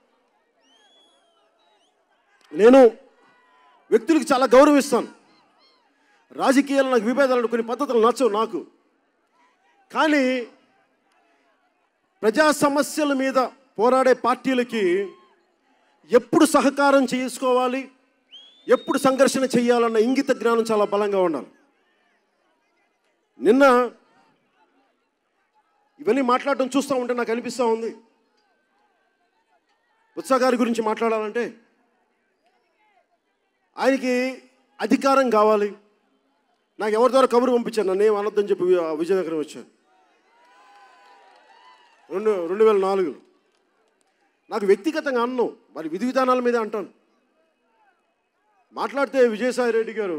నేను వ్యక్తులకు చాలా గౌరవిస్తాను రాజకీయాలు నాకు విభేదాలు కొన్ని పద్ధతులు నచ్చవు నాకు కానీ ప్రజా సమస్యల మీద పోరాడే పార్టీలకి ఎప్పుడు సహకారం చేసుకోవాలి ఎప్పుడు సంఘర్షణ చేయాలన్న ఇంగిత జ్ఞానం చాలా బలంగా ఉండాలి నిన్న ఇవన్నీ మాట్లాడడం చూస్తూ ఉంటే నాకు అనిపిస్తూ ఉంది ఉత్సా గారి గురించి మాట్లాడాలంటే ఆయనకి అధికారం కావాలి నాకు ఎవరి ద్వారా కబురు పంపించాను నన్ను ఏం అనొద్దని చెప్పి వి- విజయనగరం వచ్చాను రెండు రెండు వేల నాలుగులో నాకు వ్యక్తిగతంగా అన్నం మరి విధి విధానాల మీద అంటాను మాట్లాడితే విజయసాయి రెడ్డి గారు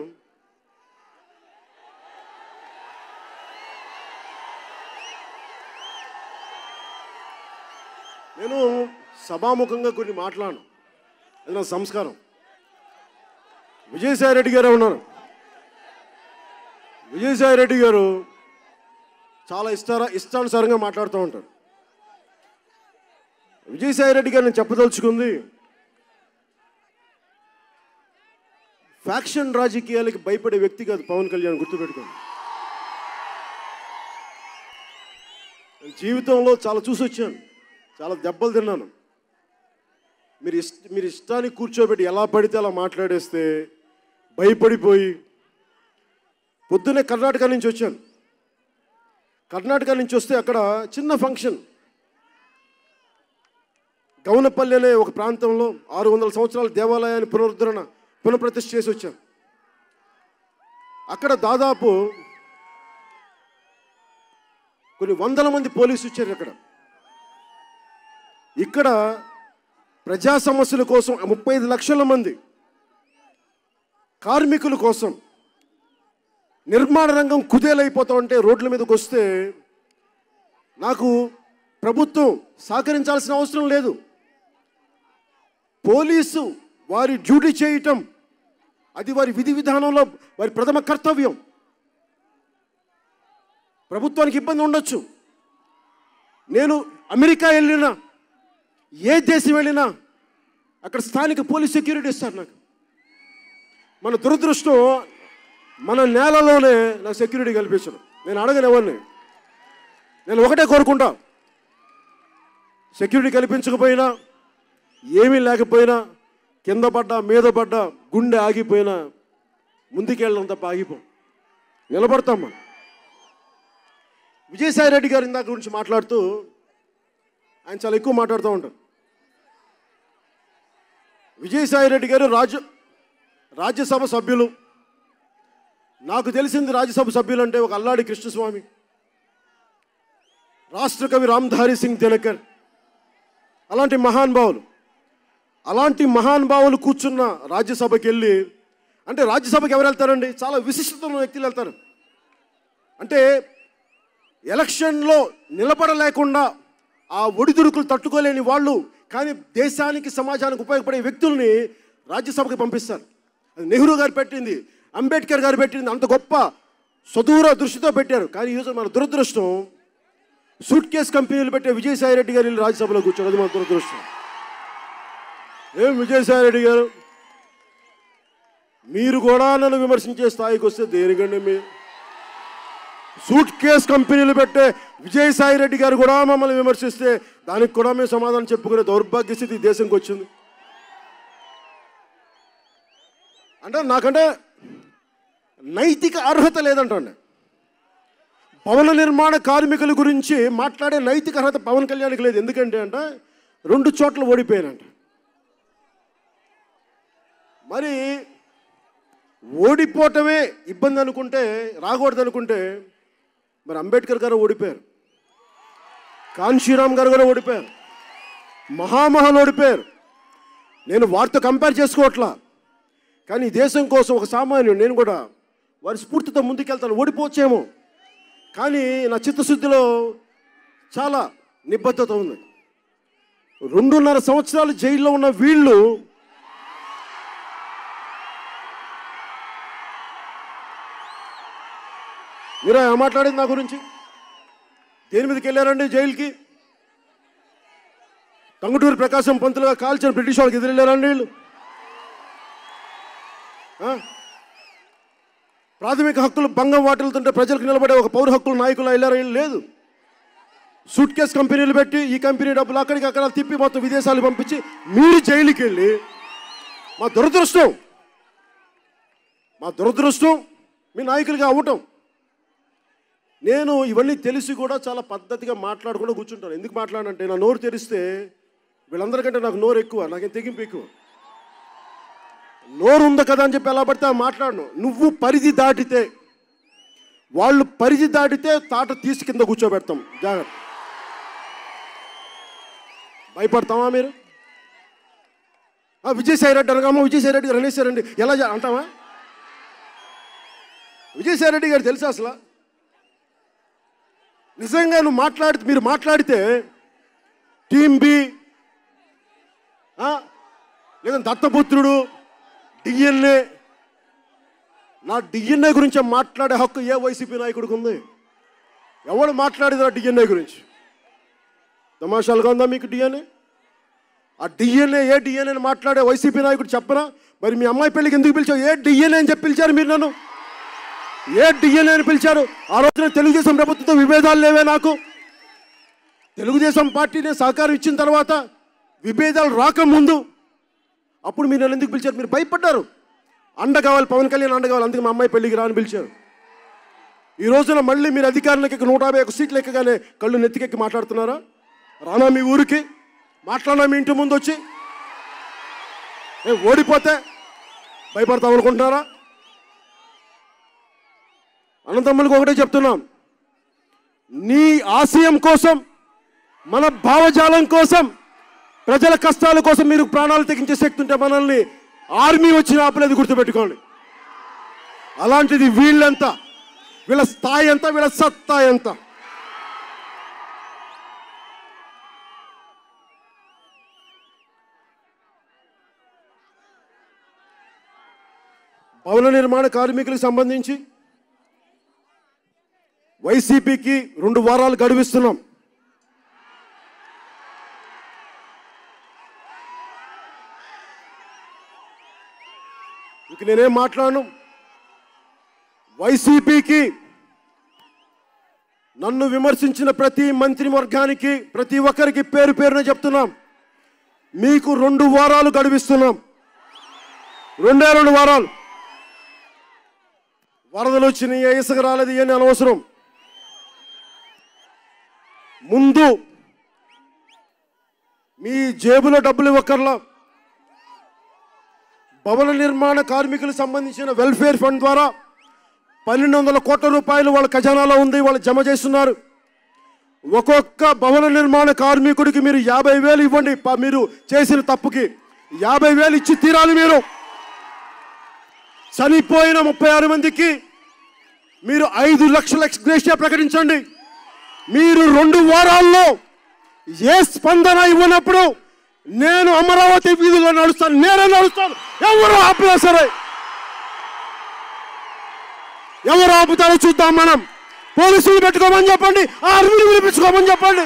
నేను సభాముఖంగా కొన్ని మాట్లాడను అది నా సంస్కారం విజయసాయి రెడ్డి గారే ఉన్నారు విజయసాయి రెడ్డి గారు చాలా ఇష్టార ఇష్టానుసారంగా మాట్లాడుతూ ఉంటారు విజయసాయి రెడ్డి గారు నేను చెప్పదలుచుకుంది ఫ్యాక్షన్ రాజకీయాలకి భయపడే వ్యక్తి కాదు పవన్ కళ్యాణ్ గుర్తుపెట్టుకోండి నేను జీవితంలో చాలా చూసి వచ్చాను చాలా దెబ్బలు తిన్నాను మీరు ఇష్ట మీరు ఇష్టానికి కూర్చోబెట్టి ఎలా పడితే అలా మాట్లాడేస్తే భయపడిపోయి పొద్దున్నే కర్ణాటక నుంచి వచ్చాను కర్ణాటక నుంచి వస్తే అక్కడ చిన్న ఫంక్షన్ గౌనపల్లి అనే ఒక ప్రాంతంలో ఆరు వందల సంవత్సరాల దేవాలయాన్ని పునరుద్ధరణ పునఃప్రతిష్ఠ చేసి వచ్చాను అక్కడ దాదాపు కొన్ని వందల మంది పోలీసు వచ్చారు అక్కడ ఇక్కడ ప్రజా సమస్యల కోసం ముప్పై ఐదు లక్షల మంది కార్మికుల కోసం నిర్మాణ రంగం కుదేలైపోతా ఉంటే రోడ్ల మీదకి వస్తే నాకు ప్రభుత్వం సహకరించాల్సిన అవసరం లేదు పోలీసు వారి డ్యూటీ చేయటం అది వారి విధి విధానంలో వారి ప్రథమ కర్తవ్యం ప్రభుత్వానికి ఇబ్బంది ఉండొచ్చు నేను అమెరికా వెళ్ళినా ఏ దేశం వెళ్ళినా అక్కడ స్థానిక పోలీస్ సెక్యూరిటీ ఇస్తారు నాకు మన దురదృష్టం మన నేలలోనే నాకు సెక్యూరిటీ కల్పించరు నేను అడగను ఎవరిని నేను ఒకటే కోరుకుంటా సెక్యూరిటీ కల్పించకపోయినా ఏమీ లేకపోయినా కింద పడ్డా మీద పడ్డా గుండె ఆగిపోయినా ముందుకెళ్ళడం తప్ప ఆగిపోం నిలబడతాం మనం విజయసాయి రెడ్డి గారు ఇందాక గురించి మాట్లాడుతూ ఆయన చాలా ఎక్కువ మాట్లాడుతూ ఉంటారు విజయసాయి రెడ్డి గారు రాజ్య రాజ్యసభ సభ్యులు నాకు తెలిసింది రాజ్యసభ సభ్యులు అంటే ఒక అల్లాడి కృష్ణస్వామి రాష్ట్ర కవి రామ్ధారి సింగ్ దినకర్ అలాంటి మహానుభావులు అలాంటి మహానుభావులు కూర్చున్న రాజ్యసభకి వెళ్ళి అంటే రాజ్యసభకి ఎవరు వెళ్తారండి చాలా విశిష్టత ఉన్న వ్యక్తులు వెళ్తారు అంటే ఎలక్షన్లో నిలబడలేకుండా ఆ ఒడిదుడుకులు తట్టుకోలేని వాళ్ళు కానీ దేశానికి సమాజానికి ఉపయోగపడే వ్యక్తుల్ని రాజ్యసభకి పంపిస్తారు అది నెహ్రూ గారు పెట్టింది అంబేద్కర్ గారు పెట్టింది అంత గొప్ప సుదూర దృష్టితో పెట్టారు కానీ ఈరోజు మన దురదృష్టం సూట్ కేస్ కంపెనీలు పెట్టే విజయసాయి రెడ్డి గారు వెళ్ళి రాజ్యసభలో కూర్చోరు అది మన దురదృష్టం ఏం విజయసాయి రెడ్డి గారు మీరు కూడా నన్ను విమర్శించే స్థాయికి వస్తే దేనికండి మీరు సూట్ కేస్ కంపెనీలు పెట్టే విజయసాయి రెడ్డి గారు కూడా మమ్మల్ని విమర్శిస్తే దానికి కూడా మేము సమాధానం చెప్పుకునే దౌర్భాగ్య స్థితి ఈ దేశంకి వచ్చింది అంటే నాకంటే నైతిక అర్హత లేదంటండి భవన నిర్మాణ కార్మికుల గురించి మాట్లాడే నైతిక అర్హత పవన్ కళ్యాణ్కి లేదు ఎందుకంటే అంట రెండు చోట్ల ఓడిపోయానంట మరి ఓడిపోవటమే ఇబ్బంది అనుకుంటే రాకూడదు అనుకుంటే మరి అంబేద్కర్ గారు ఓడిపోయారు కాన్షీరామ్ గారు కూడా ఓడిపోయారు మహామహల్ ఓడిపోయారు నేను వారితో కంపేర్ చేసుకోవట్లా కానీ ఈ దేశం కోసం ఒక సామాన్యుడు నేను కూడా వారి స్ఫూర్తితో ముందుకెళ్తాను ఓడిపోవచ్చేమో కానీ నా చిత్తశుద్ధిలో చాలా నిబద్ధత ఉంది రెండున్నర సంవత్సరాలు జైల్లో ఉన్న వీళ్ళు మీరే మాట్లాడింది నా గురించి దేని మీదకి వెళ్ళారండి జైలుకి టంగుటూరి ప్రకాశం పంతులుగా కాల్చిన బ్రిటిష్ వాళ్ళకి ఎదురెళ్ళారండి వీళ్ళు ఆ? ప్రాథమిక హక్కులు భంగం వాటిల్తుంటే ప్రజలకు నిలబడే ఒక పౌర హక్కుల నాయకులు వెళ్ళారా వీళ్ళు లేదు సూట్ కేస్ కంపెనీలు పెట్టి ఈ కంపెనీ డబ్బులు అక్కడికి అక్కడ తిప్పి మొత్తం విదేశాలు పంపించి మీరు జైలుకి వెళ్ళి మా దురదృష్టం మా దురదృష్టం మీ నాయకులుగా అవ్వటం నేను ఇవన్నీ తెలిసి కూడా చాలా పద్ధతిగా మాట్లాడకుండా కూర్చుంటాను ఎందుకు మాట్లాడంటే నా నోరు తెరిస్తే వీళ్ళందరికంటే నాకు నోరు ఎక్కువ నాకేం తెగింపు ఎక్కువ నోరు ఉంది కదా అని చెప్పి ఎలా పడితే అలా మాట్లాడను నువ్వు పరిధి దాటితే వాళ్ళు పరిధి దాటితే తాట తీసి కింద కూర్చోబెడతాం జాగ్రత్త భయపడతామా మీరు ఆ, విజయసాయి రెడ్డి అనగామా విజయసాయి రెడ్డి గారు అనేసారండి ఎలా చే- అంటావా విజయసాయి రెడ్డి గారు తెలుసా అసలు నిజంగా నువ్వు మాట్లాడి మీరు మాట్లాడితే టీం బి ఆ, లేదా దత్తపుత్రుడు డిఎన్ఏ నా డిఎన్ఏ గురించి మాట్లాడే హక్కు ఏ వైసీపీ నాయకుడికి ఉంది ఎవడు మాట్లాడేది ఆ డిఎన్ఏ గురించి తమాషాలుగా ఉందా మీకు డిఎన్ఏ ఆ డిఎన్ఏ ఏ డిఎన్ఏ అని మాట్లాడే వైసీపీ నాయకుడు చెప్పనా మరి మీ అమ్మాయి పెళ్ళికి ఎందుకు పిలిచావు ఏ డిఎన్ఏ అని చెప్పి పిలిచారు మీరు నన్ను ఏ డిఎన్ఏ అని పిలిచారు ఆ రోజున తెలుగుదేశం ప్రభుత్వంతో విభేదాలు లేవే నాకు తెలుగుదేశం పార్టీని సహకారం ఇచ్చిన తర్వాత విభేదాలు రాకముందు అప్పుడు మీరు నన్ను ఎందుకు పిలిచారు మీరు భయపడ్డారు అండ కావాలి పవన్ కళ్యాణ్ అండ కావాలి అందుకే మా అమ్మాయి పెళ్ళికి రాని పిలిచారు ఈ రోజున మళ్ళీ మీరు అధికారులకి నూట యాభై ఒక సీట్లు ఎక్కగానే కళ్ళు నెత్తికెక్కి మాట్లాడుతున్నారా రానా మీ ఊరికి మాట్లాడినా మీ ఇంటి ముందు వచ్చి ఏ ఓడిపోతే భయపడతాం అనుకుంటున్నారా అనంతమ్ములకు ఒకటే చెప్తున్నాం నీ ఆశయం కోసం మన భావజాలం కోసం ప్రజల కష్టాల కోసం మీరు ప్రాణాలు తెగించే శక్తి ఉంటే మనల్ని ఆర్మీ వచ్చి ఆపలేదు గుర్తుపెట్టుకోండి అలాంటిది వీళ్ళంతా వీళ్ళ స్థాయి ఎంత వీళ్ళ సత్తా ఎంత భవన నిర్మాణ కార్మికులకు సంబంధించి వైసీపీకి రెండు వారాలు గడువిస్తున్నాం ఇక నేనేం మాట్లాడను వైసీపీకి నన్ను విమర్శించిన ప్రతి మంత్రి వర్గానికి ప్రతి ఒక్కరికి పేరు పేరున చెప్తున్నాం మీకు రెండు వారాలు గడువిస్తున్నాం రెండే రెండు వారాలు వరదలు వచ్చినాయి ఇసుక రాలేదు ఇవన్నీ అనవసరం ముందు మీ జేబులో డబ్బులు ఇవ్వక్కర్లా భవన నిర్మాణ కార్మికులకు సంబంధించిన వెల్ఫేర్ ఫండ్ ద్వారా పన్నెండు వందల కోట్ల రూపాయలు వాళ్ళ ఖజానాలో ఉంది వాళ్ళు జమ చేస్తున్నారు ఒక్కొక్క భవన నిర్మాణ కార్మికుడికి మీరు యాభై వేలు ఇవ్వండి ప- మీరు చేసిన తప్పుకి యాభై వేలు ఇచ్చి తీరాలి మీరు చనిపోయిన ముప్పై ఆరు మందికి మీరు ఐదు లక్షల ఎక్స్గ్రేషియా ప్రకటించండి మీరు రెండు వారాల్లో ఏ స్పందన ఇవ్వనప్పుడు నేను అమరావతి వీధిలో నడుస్తాను నేనే నడుస్తాను ఎవరు ఆపినా సరే ఎవరు ఆపుతారో చూద్దాం మనం పోలీసులు పెట్టుకోమని చెప్పండి ఆర్మీని పిలిపించుకోమని చెప్పండి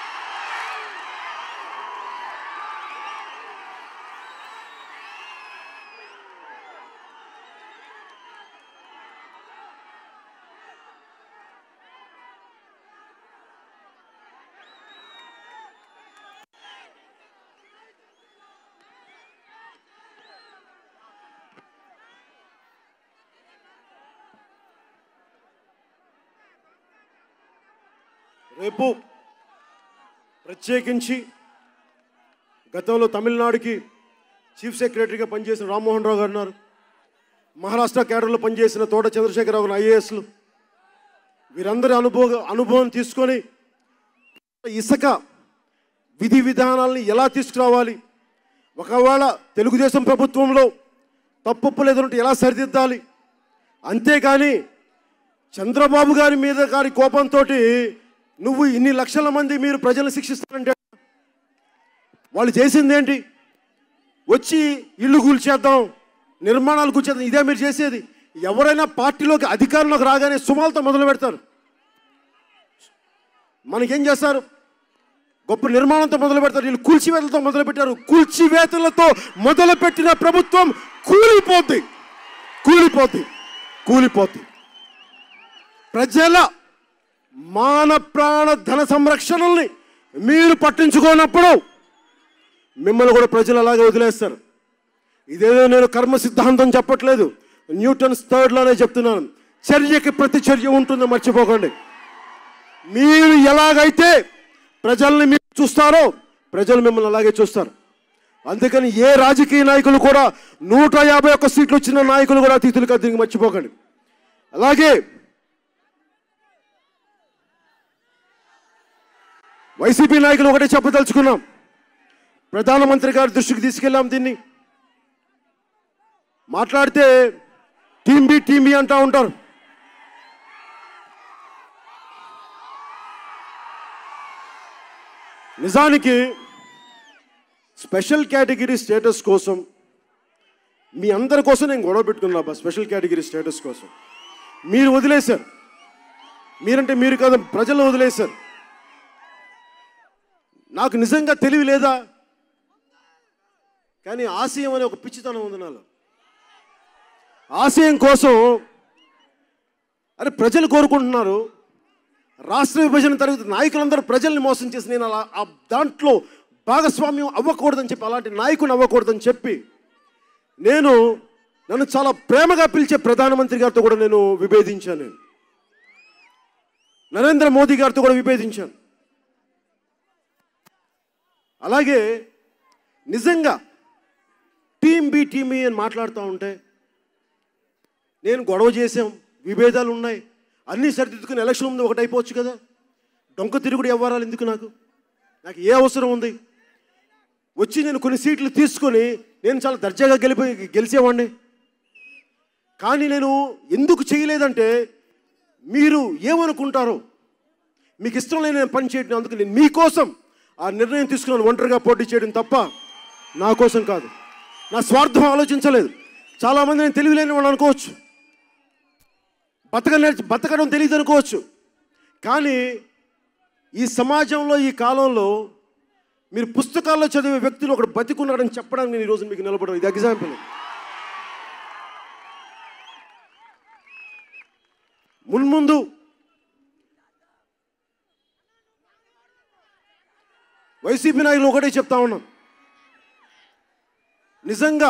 రేపు ప్రత్యేకించి గతంలో తమిళనాడుకి చీఫ్ సెక్రటరీగా పనిచేసిన రామ్మోహన్ రావు గారు ఉన్నారు మహారాష్ట్ర కేడర్లో పనిచేసిన తోట చంద్రశేఖరరావు గారు ఐఏఎస్లు వీరందరి అనుభవ అనుభవం తీసుకొని ఇసుక విధి విధానాలని ఎలా తీసుకురావాలి ఒకవేళ తెలుగుదేశం ప్రభుత్వంలో తప్పులు ఎదురుంటే ఎలా సరిదిద్దాలి అంతేకాని చంద్రబాబు గారి మీద గారి కోపంతో నువ్వు ఇన్ని లక్షల మంది మీరు ప్రజలను శిక్షిస్తారంటే వాళ్ళు చేసింది ఏంటి వచ్చి ఇల్లు కూల్చేద్దాం నిర్మాణాలు కూల్చేద్దాం ఇదే మీరు చేసేది ఎవరైనా పార్టీలోకి అధికారంలోకి రాగానే సుమాలతో మొదలు పెడతారు మనకేం చేస్తారు గొప్ప నిర్మాణంతో మొదలు పెడతారు వీళ్ళు కూల్చివేతలతో మొదలు పెట్టారు కూల్చివేతలతో మొదలుపెట్టిన ప్రభుత్వం కూలిపోద్ది కూలిపోద్ది కూలిపోద్ది ప్రజల మాన ప్రాణ ధన సంరక్షణల్ని మీరు పట్టించుకోనప్పుడు మిమ్మల్ని కూడా ప్రజలు అలాగే వదిలేస్తారు ఇదేదో నేను కర్మ సిద్ధాంతం చెప్పట్లేదు న్యూటన్స్ థర్డ్లోనే చెప్తున్నాను చర్యకి ప్రతి చర్య ఉంటుందో మర్చిపోకండి మీరు ఎలాగైతే ప్రజల్ని మీరు చూస్తారో ప్రజలు మిమ్మల్ని అలాగే చూస్తారు అందుకని ఏ రాజకీయ నాయకులు కూడా నూట యాభై ఒక్క సీట్లు వచ్చిన నాయకులు కూడా అతిథులు కాదు దీనికి మర్చిపోకండి అలాగే వైసీపీ నాయకులు ఒకటే చెప్పదలుచుకున్నాం ప్రధానమంత్రి గారి దృష్టికి తీసుకెళ్ళాం దీన్ని మాట్లాడితే టీం బి టీం బి అంటా ఉంటారు నిజానికి స్పెషల్ కేటగిరీ స్టేటస్ కోసం మీ అందరి కోసం నేను గొడవ పెట్టుకున్నా బా స్పెషల్ కేటగిరీ స్టేటస్ కోసం మీరు వదిలేశారు మీరంటే మీరు కాదు ప్రజలు వదిలేశారు నాకు నిజంగా తెలివి లేదా కానీ ఆశయం అనే ఒక పిచ్చితనం ఉంది నాలో ఆశయం కోసం అరే ప్రజలు కోరుకుంటున్నారు రాష్ట్ర విభజన తరగతి నాయకులందరూ ప్రజల్ని మోసం చేసి నేను అలా ఆ దాంట్లో భాగస్వామ్యం అవ్వకూడదని చెప్పి అలాంటి నాయకుని అవ్వకూడదని చెప్పి నేను నన్ను చాలా ప్రేమగా పిలిచే ప్రధానమంత్రి గారితో కూడా నేను విభేదించాను నేను నరేంద్ర మోదీ గారితో కూడా విభేదించాను అలాగే నిజంగా టీం బి టీం బి అని మాట్లాడుతూ ఉంటే నేను గొడవ చేసాం విభేదాలు ఉన్నాయి అన్నీ సరిదిద్దుకుని ఎలక్షన్ ముందు ఒకటి అయిపోవచ్చు కదా డొంక తిరుగుడు వ్యవహారాలు ఎందుకు నాకు నాకు ఏ అవసరం ఉంది వచ్చి నేను కొన్ని సీట్లు తీసుకొని నేను చాలా దర్జాగా గెలిపి గెలిచేవాడిని కానీ నేను ఎందుకు చేయలేదంటే మీరు ఏమనుకుంటారో మీకు ఇష్టం లేని నేను పని చేయడం అందుకు నేను మీకోసం ఆ నిర్ణయం తీసుకున్నాను ఒంటరిగా పోటీ చేయడం తప్ప నా కోసం కాదు నా స్వార్థం ఆలోచించలేదు చాలామంది నేను తెలివిలేని వాళ్ళు అనుకోవచ్చు బతక నేర్చు బతకడం తెలియదు అనుకోవచ్చు కానీ ఈ సమాజంలో ఈ కాలంలో మీరు పుస్తకాల్లో చదివే వ్యక్తులు ఒకడు బతికున్నాడని చెప్పడానికి నేను ఈరోజు మీకు నిలబడడం ఇది ఎగ్జాంపుల్ మున్ముందు వైసీపీ నాయకులు ఒకటే చెప్తా ఉన్నాం నిజంగా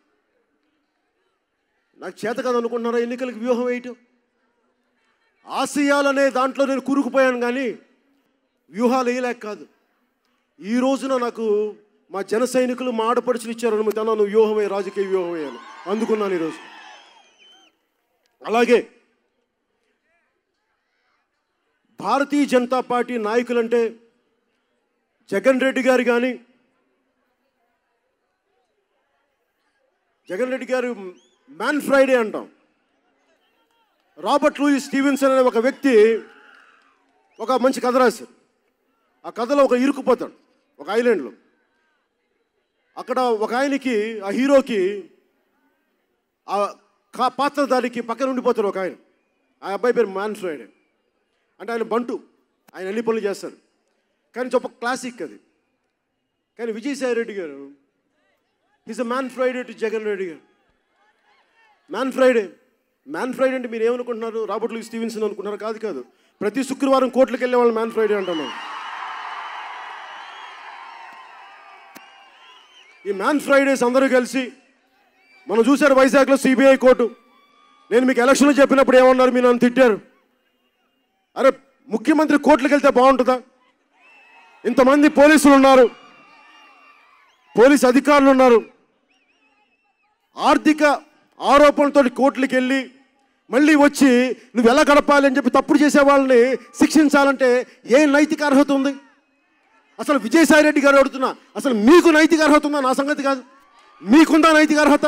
నాకు చేత కాదు అనుకుంటున్నారా ఎన్నికలకు వ్యూహం వేయటం ఆశయాలనే దాంట్లో నేను కూరుకుపోయాను కానీ వ్యూహాలు వేయలేక కాదు ఈ రోజున నాకు మా జన సైనికులు మా ఆడపడుచులు ఇచ్చారు అనుమతి అన్న నువ్వు వ్యూహమే రాజకీయ వ్యూహం వేయాలి అందుకున్నాను ఈరోజు అలాగే భారతీయ జనతా పార్టీ నాయకులంటే జగన్ రెడ్డి గారు కానీ జగన్ రెడ్డి గారు మ్యాన్ ఫ్రైడే అంటాం రాబర్ట్ లూయి స్టీవెన్సన్ అనే ఒక వ్యక్తి ఒక మంచి కథ రాశారు ఆ కథలో ఒక ఇరుకుపోతాడు ఒక ఐలాండ్లో అక్కడ ఒక ఆయనకి ఆ హీరోకి ఆ కా పాత్రధారికి పక్కన ఉండిపోతాడు ఒక ఆయన ఆ అబ్బాయి పేరు మ్యాన్ ఫ్రైడే అంటే ఆయన బంటు ఆయన అన్ని పనులు చేస్తారు కానీ చెప్ప క్లాసిక్ అది కానీ Vijayasai Reddy garu is a man Friday to Jagan Reddy garu man Friday man Friday అంటే మీరు ఏమనుకుంటున్నారు రాబర్ట్ లూయి స్టీవెన్సన్ అనుకుంటున్నారు కాదు కాదు ప్రతి శుక్రవారం కోర్టులకు వెళ్ళే వాళ్ళు మ్యాన్ ఫ్రైడే అంటున్నాం ఈ మ్యాన్ ఫ్రైడేస్ అందరూ కలిసి మనం చూశారు వైజాగ్లో సిబిఐ కోర్టు నేను మీకు ఎలక్షన్లో చెప్పినప్పుడు ఏమన్నారు మీరు నన్ను తిట్టారు అరే ముఖ్యమంత్రి కోర్టులకు వెళ్తే బాగుంటుందా ఇంతమంది పోలీసులు ఉన్నారు పోలీస్ అధికారులు ఉన్నారు ఆర్థిక ఆరోపణలతో కోర్టులకు వెళ్ళి మళ్ళీ వచ్చి నువ్వు ఎలా గడపాలి అని చెప్పి తప్పుడు చేసే వాళ్ళని శిక్షించాలంటే ఏ నైతిక అర్హత ఉంది అసలు విజయసాయి రెడ్డి గారు అడుగుతున్నా అసలు మీకు నైతిక అర్హత ఉందా నా సంగతి కాదు మీకుందా నైతిక అర్హత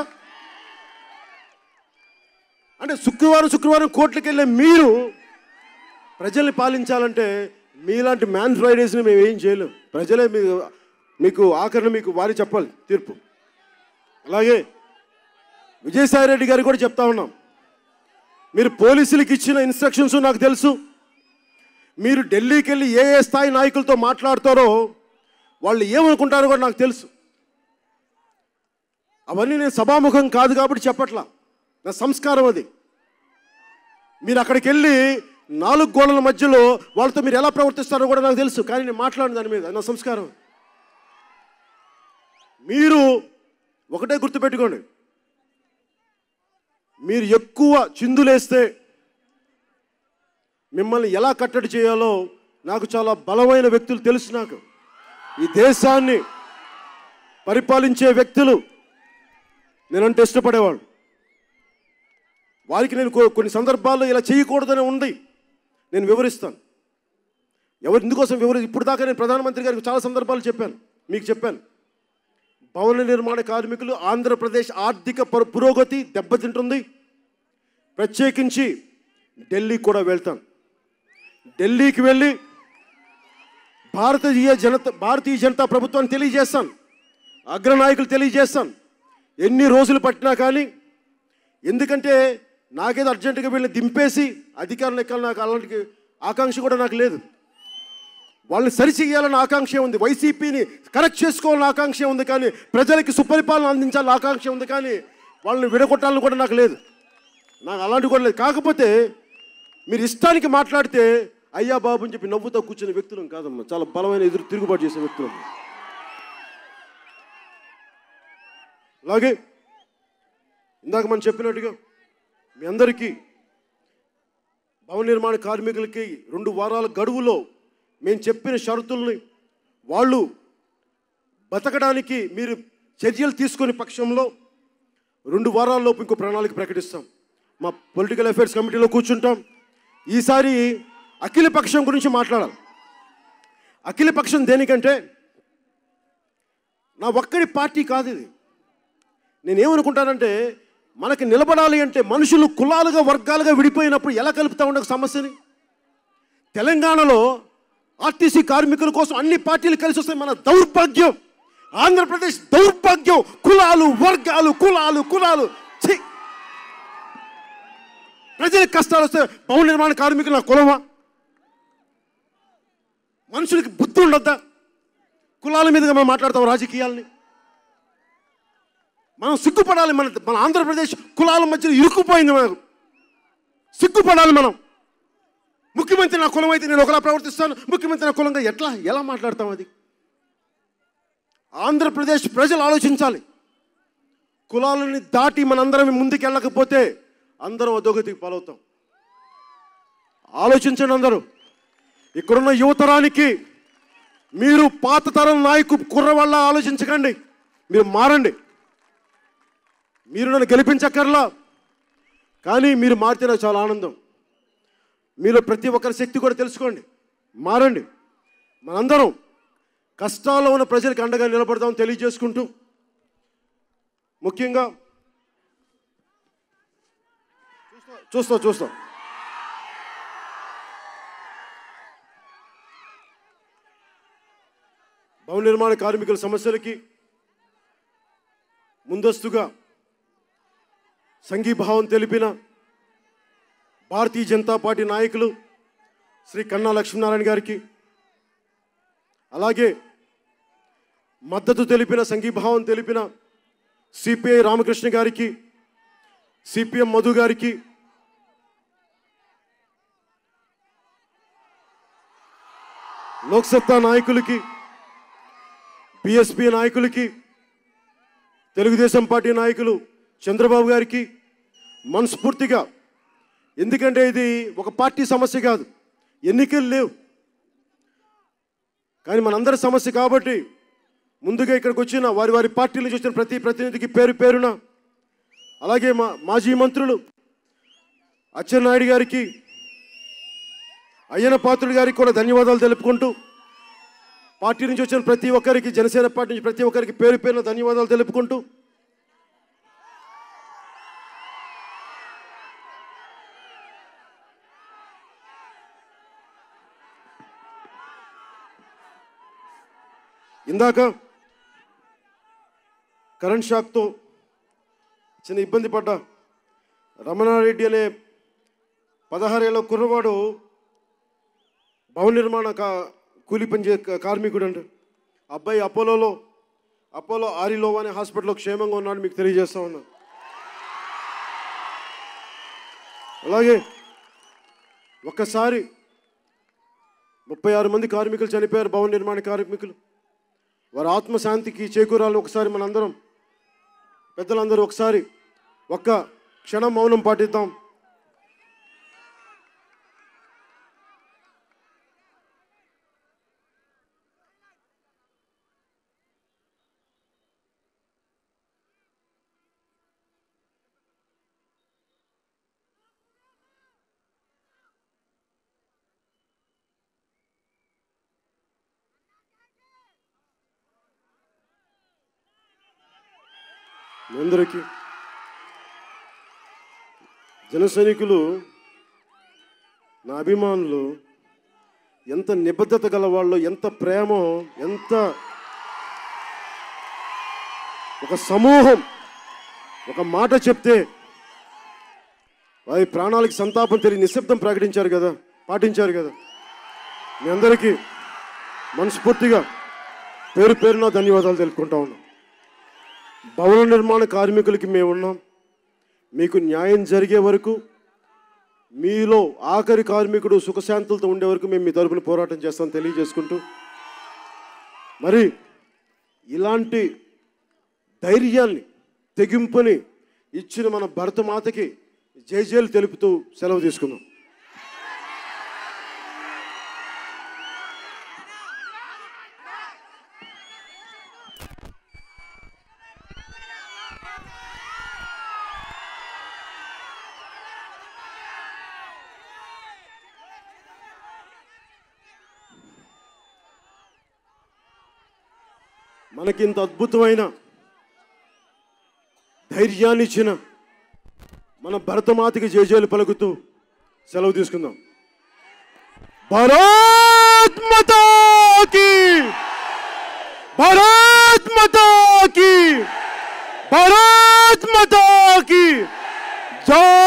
అంటే శుక్రవారం శుక్రవారం కోర్టులకు వెళ్ళే మీరు ప్రజల్ని పాలించాలంటే మీలాంటి మ్యాన్ ఫ్రైడేస్ని మేము ఏం చేయలేం ప్రజలే మీకు మీకు ఆఖరిని మీకు వారి చెప్పాలి తీర్పు అలాగే విజయసాయి రెడ్డి గారికి కూడా చెప్తా ఉన్నాం మీరు పోలీసులకు ఇచ్చిన ఇన్స్ట్రక్షన్స్ నాకు తెలుసు మీరు ఢిల్లీకి వెళ్ళి ఏ ఏ స్థాయి నాయకులతో మాట్లాడతారో వాళ్ళు ఏమనుకుంటారో కూడా నాకు తెలుసు అవన్నీ నేను సభాముఖం కాదు కాబట్టి చెప్పట్లా నా సంస్కారం అది మీరు అక్కడికి వెళ్ళి నాలుగు గోడల మధ్యలో వాళ్ళతో మీరు ఎలా ప్రవర్తిస్తారో కూడా నాకు తెలుసు కానీ నేను మాట్లాడిన దాని మీద నా సంస్కారం మీరు ఒకటే గుర్తుపెట్టుకోండి మీరు ఎక్కువ చిందులేస్తే మిమ్మల్ని ఎలా కట్టడి చేయాలో నాకు చాలా బలమైన వ్యక్తులు తెలుసు నాకు ఈ దేశాన్ని పరిపాలించే వ్యక్తులు నేనంటే ఇష్టపడేవాళ్ళు వారికి నేను కొ- కొన్ని సందర్భాల్లో ఇలా చేయకూడదని ఉంది నేను వివరిస్తాను ఎవరు ఇందుకోసం వివరి ఇప్పుడు దాకా నేను ప్రధానమంత్రి గారికి చాలా సందర్భాలు చెప్పాను మీకు చెప్పాను భవన నిర్మాణ కార్మికులు ఆంధ్రప్రదేశ్ ఆర్థిక పరు- పురోగతి దెబ్బతింటుంది ప్రత్యేకించి ఢిల్లీకి కూడా వెళ్తాను ఢిల్లీకి వెళ్ళి భారతీయ జనత భారతీయ జనతా ప్రభుత్వాన్ని తెలియజేస్తాను అగ్రనాయకులు తెలియజేస్తాను ఎన్ని రోజులు పట్టినా కానీ ఎందుకంటే నాకేదో అర్జెంటుగా వీళ్ళని దింపేసి అధికారులు ఎక్కాలి నాకు అలాంటి ఆకాంక్ష కూడా నాకు లేదు వాళ్ళని సరిచేయాలని ఆకాంక్ష ఉంది వైసీపీని కరెక్ట్ చేసుకోవాలని ఆకాంక్ష ఉంది కానీ ప్రజలకి సుపరిపాలన అందించాలని ఆకాంక్ష ఉంది కానీ వాళ్ళని విడగొట్టాలని కూడా నాకు లేదు నాకు అలాంటి కూడా లేదు కాకపోతే మీరు ఇష్టానికి మాట్లాడితే అయ్యా బాబు అని చెప్పి నవ్వుతో కూర్చునే వ్యక్తులం కాదమ్మా చాలా బలమైన ఎదురు తిరుగుబాటు చేసే వ్యక్తులం అలాగే ఇందాక మనం చెప్పినట్టుగా మీ అందరికీ భవన నిర్మాణ కార్మికులకి రెండు వారాల గడువులో మేము చెప్పిన షరతుల్ని వాళ్ళు బతకడానికి మీరు చర్యలు తీసుకునే పక్షంలో రెండు వారాల్లోపు ఇంకో ప్రణాళిక ప్రకటిస్తాం మా పొలిటికల్ అఫైర్స్ కమిటీలో కూర్చుంటాం ఈసారి అఖిల పక్షం గురించి మాట్లాడాలి అఖిల పక్షం దేనికంటే నా ఒక్కడి పార్టీ కాదు ఇది నేనేమనుకుంటానంటే మనకి నిలబడాలి అంటే మనుషులు కులాలుగా వర్గాలుగా విడిపోయినప్పుడు ఎలా కలుపుతా ఉండే సమస్యని తెలంగాణలో ఆర్టీసీ కార్మికుల కోసం అన్ని పార్టీలు కలిసి వస్తాయి మన దౌర్భాగ్యం ఆంధ్రప్రదేశ్ దౌర్భాగ్యం కులాలు వర్గాలు కులాలు కులాలు ఛీ! ప్రజలకు కష్టాలు వస్తే భవన నిర్మాణ కార్మికులు నా కులమా మనుషులకి బుద్ధి ఉండద్దా కులాల మీదుగా మనం మాట్లాడతాం రాజకీయాల్ని మనం సిగ్గుపడాలి మన మన ఆంధ్రప్రదేశ్ కులాల మధ్యలో ఇరుక్కుపోయింది మనకు సిగ్గుపడాలి మనం ముఖ్యమంత్రి నా కులం అయితే నేను ఒకలా ప్రవర్తిస్తాను ముఖ్యమంత్రి నా కులంగా ఎట్లా ఎలా మాట్లాడతాం అది ఆంధ్రప్రదేశ్ ప్రజలు ఆలోచించాలి కులాలని దాటి మనందరం ముందుకు వెళ్ళకపోతే అందరం అధోగతికి పాలవుతాం ఆలోచించండి అందరూ ఇక్కడున్న యువతరానికి మీరు పాత తరం నాయకు కుర్రవాళ్ళ ఆలోచించకండి మీరు మారండి మీరు నన్ను గెలిపించక్కర్లా కానీ మీరు మారితే నాకు చాలా ఆనందం మీలో ప్రతి ఒక్కరి శక్తి కూడా తెలుసుకోండి మారండి మనందరం కష్టాల్లో ఉన్న ప్రజలకు అండగా నిలబడదాం తెలియజేసుకుంటూ ముఖ్యంగా చూస్తా చూస్తా భవన నిర్మాణ కార్మికుల సమస్యలకి ముందస్తుగా సంఘీభావం తెలిపిన భారతీయ జనతా పార్టీ నాయకులు శ్రీ కన్నా లక్ష్మీనారాయణ గారికి అలాగే మద్దతు తెలిపిన సంఘీభావం తెలిపిన సిపిఐ రామకృష్ణ గారికి సిపిఎం మధు గారికి లోక్సత్తా నాయకులకి బిఎస్పి నాయకులకి తెలుగుదేశం పార్టీ నాయకులు చంద్రబాబు గారికి మనస్ఫూర్తిగా ఎందుకంటే ఇది ఒక పార్టీ సమస్య కాదు ఎన్నికలు లేవు కానీ మనందరి సమస్య కాబట్టి ముందుగా ఇక్కడికి వచ్చిన వారి వారి పార్టీల నుంచి వచ్చిన ప్రతి ప్రతినిధికి పేరు పేరున అలాగే మా మాజీ మంత్రులు అచ్చెన్నాయుడు గారికి అయ్యన పాత్రుడు గారికి కూడా ధన్యవాదాలు తెలుపుకుంటూ పార్టీ నుంచి వచ్చిన ప్రతి ఒక్కరికి జనసేన పార్టీ నుంచి ప్రతి ఒక్కరికి పేరు పేరున ధన్యవాదాలు తెలుపుకుంటూ ఇందాక కరెంట్ షాక్తో చిన్న ఇబ్బంది పడ్డ రమణారెడ్డి అనే పదహారేళ్ళ కుర్రవాడు భవన నిర్మాణ కా కూలి పని చే కార్మికుడు అంట అబ్బాయి అపోలోలో అపోలో ఆరిలో అనే హాస్పిటల్లో క్షేమంగా ఉన్నాడు మీకు తెలియజేస్తా ఉన్నాను అలాగే ఒక్కసారి ముప్పై ఆరు మంది కార్మికులు చనిపోయారు భవన నిర్మాణ కార్మికులు వారి ఆత్మశాంతికి చేకూరాలి ఒకసారి మనందరం పెద్దలందరూ ఒకసారి ఒక్క క్షణం మౌనం పాటిద్దాం మీ అందరికీ జన సైనికులు నా అభిమానులు ఎంత నిబద్ధత గల వాళ్ళు ఎంత ప్రేమో ఎంత ఒక సమూహం ఒక మాట చెప్తే వారి ప్రాణాలకి సంతాపం తెలియ నిశ్శబ్దం ప్రకటించారు కదా పాటించారు కదా మీ అందరికీ మనస్ఫూర్తిగా పేరు పేరున ధన్యవాదాలు తెలుపుకుంటా ఉన్నాం భవన నిర్మాణ కార్మికులకి మేము ఉన్నాం మీకు న్యాయం జరిగే వరకు మీలో ఆఖరి కార్మికుడు సుఖశాంతులతో ఉండే వరకు మేము మీ తరపున పోరాటం చేస్తాం తెలియజేసుకుంటూ మరి ఇలాంటి ధైర్యాన్ని తెగింపుని ఇచ్చిన మన భరతమాతకి జయజయలు తెలుపుతూ సెలవు తీసుకుందాం మనకింత అద్భుతమైన ధైర్యాన్ని ఇచ్చిన మన భరతమాతకి జయజయలు పలుకుతూ సెలవు తీసుకుందాం భారత్ మాతాకి భారత్ మాతాకి భారత్ మాతాకి జై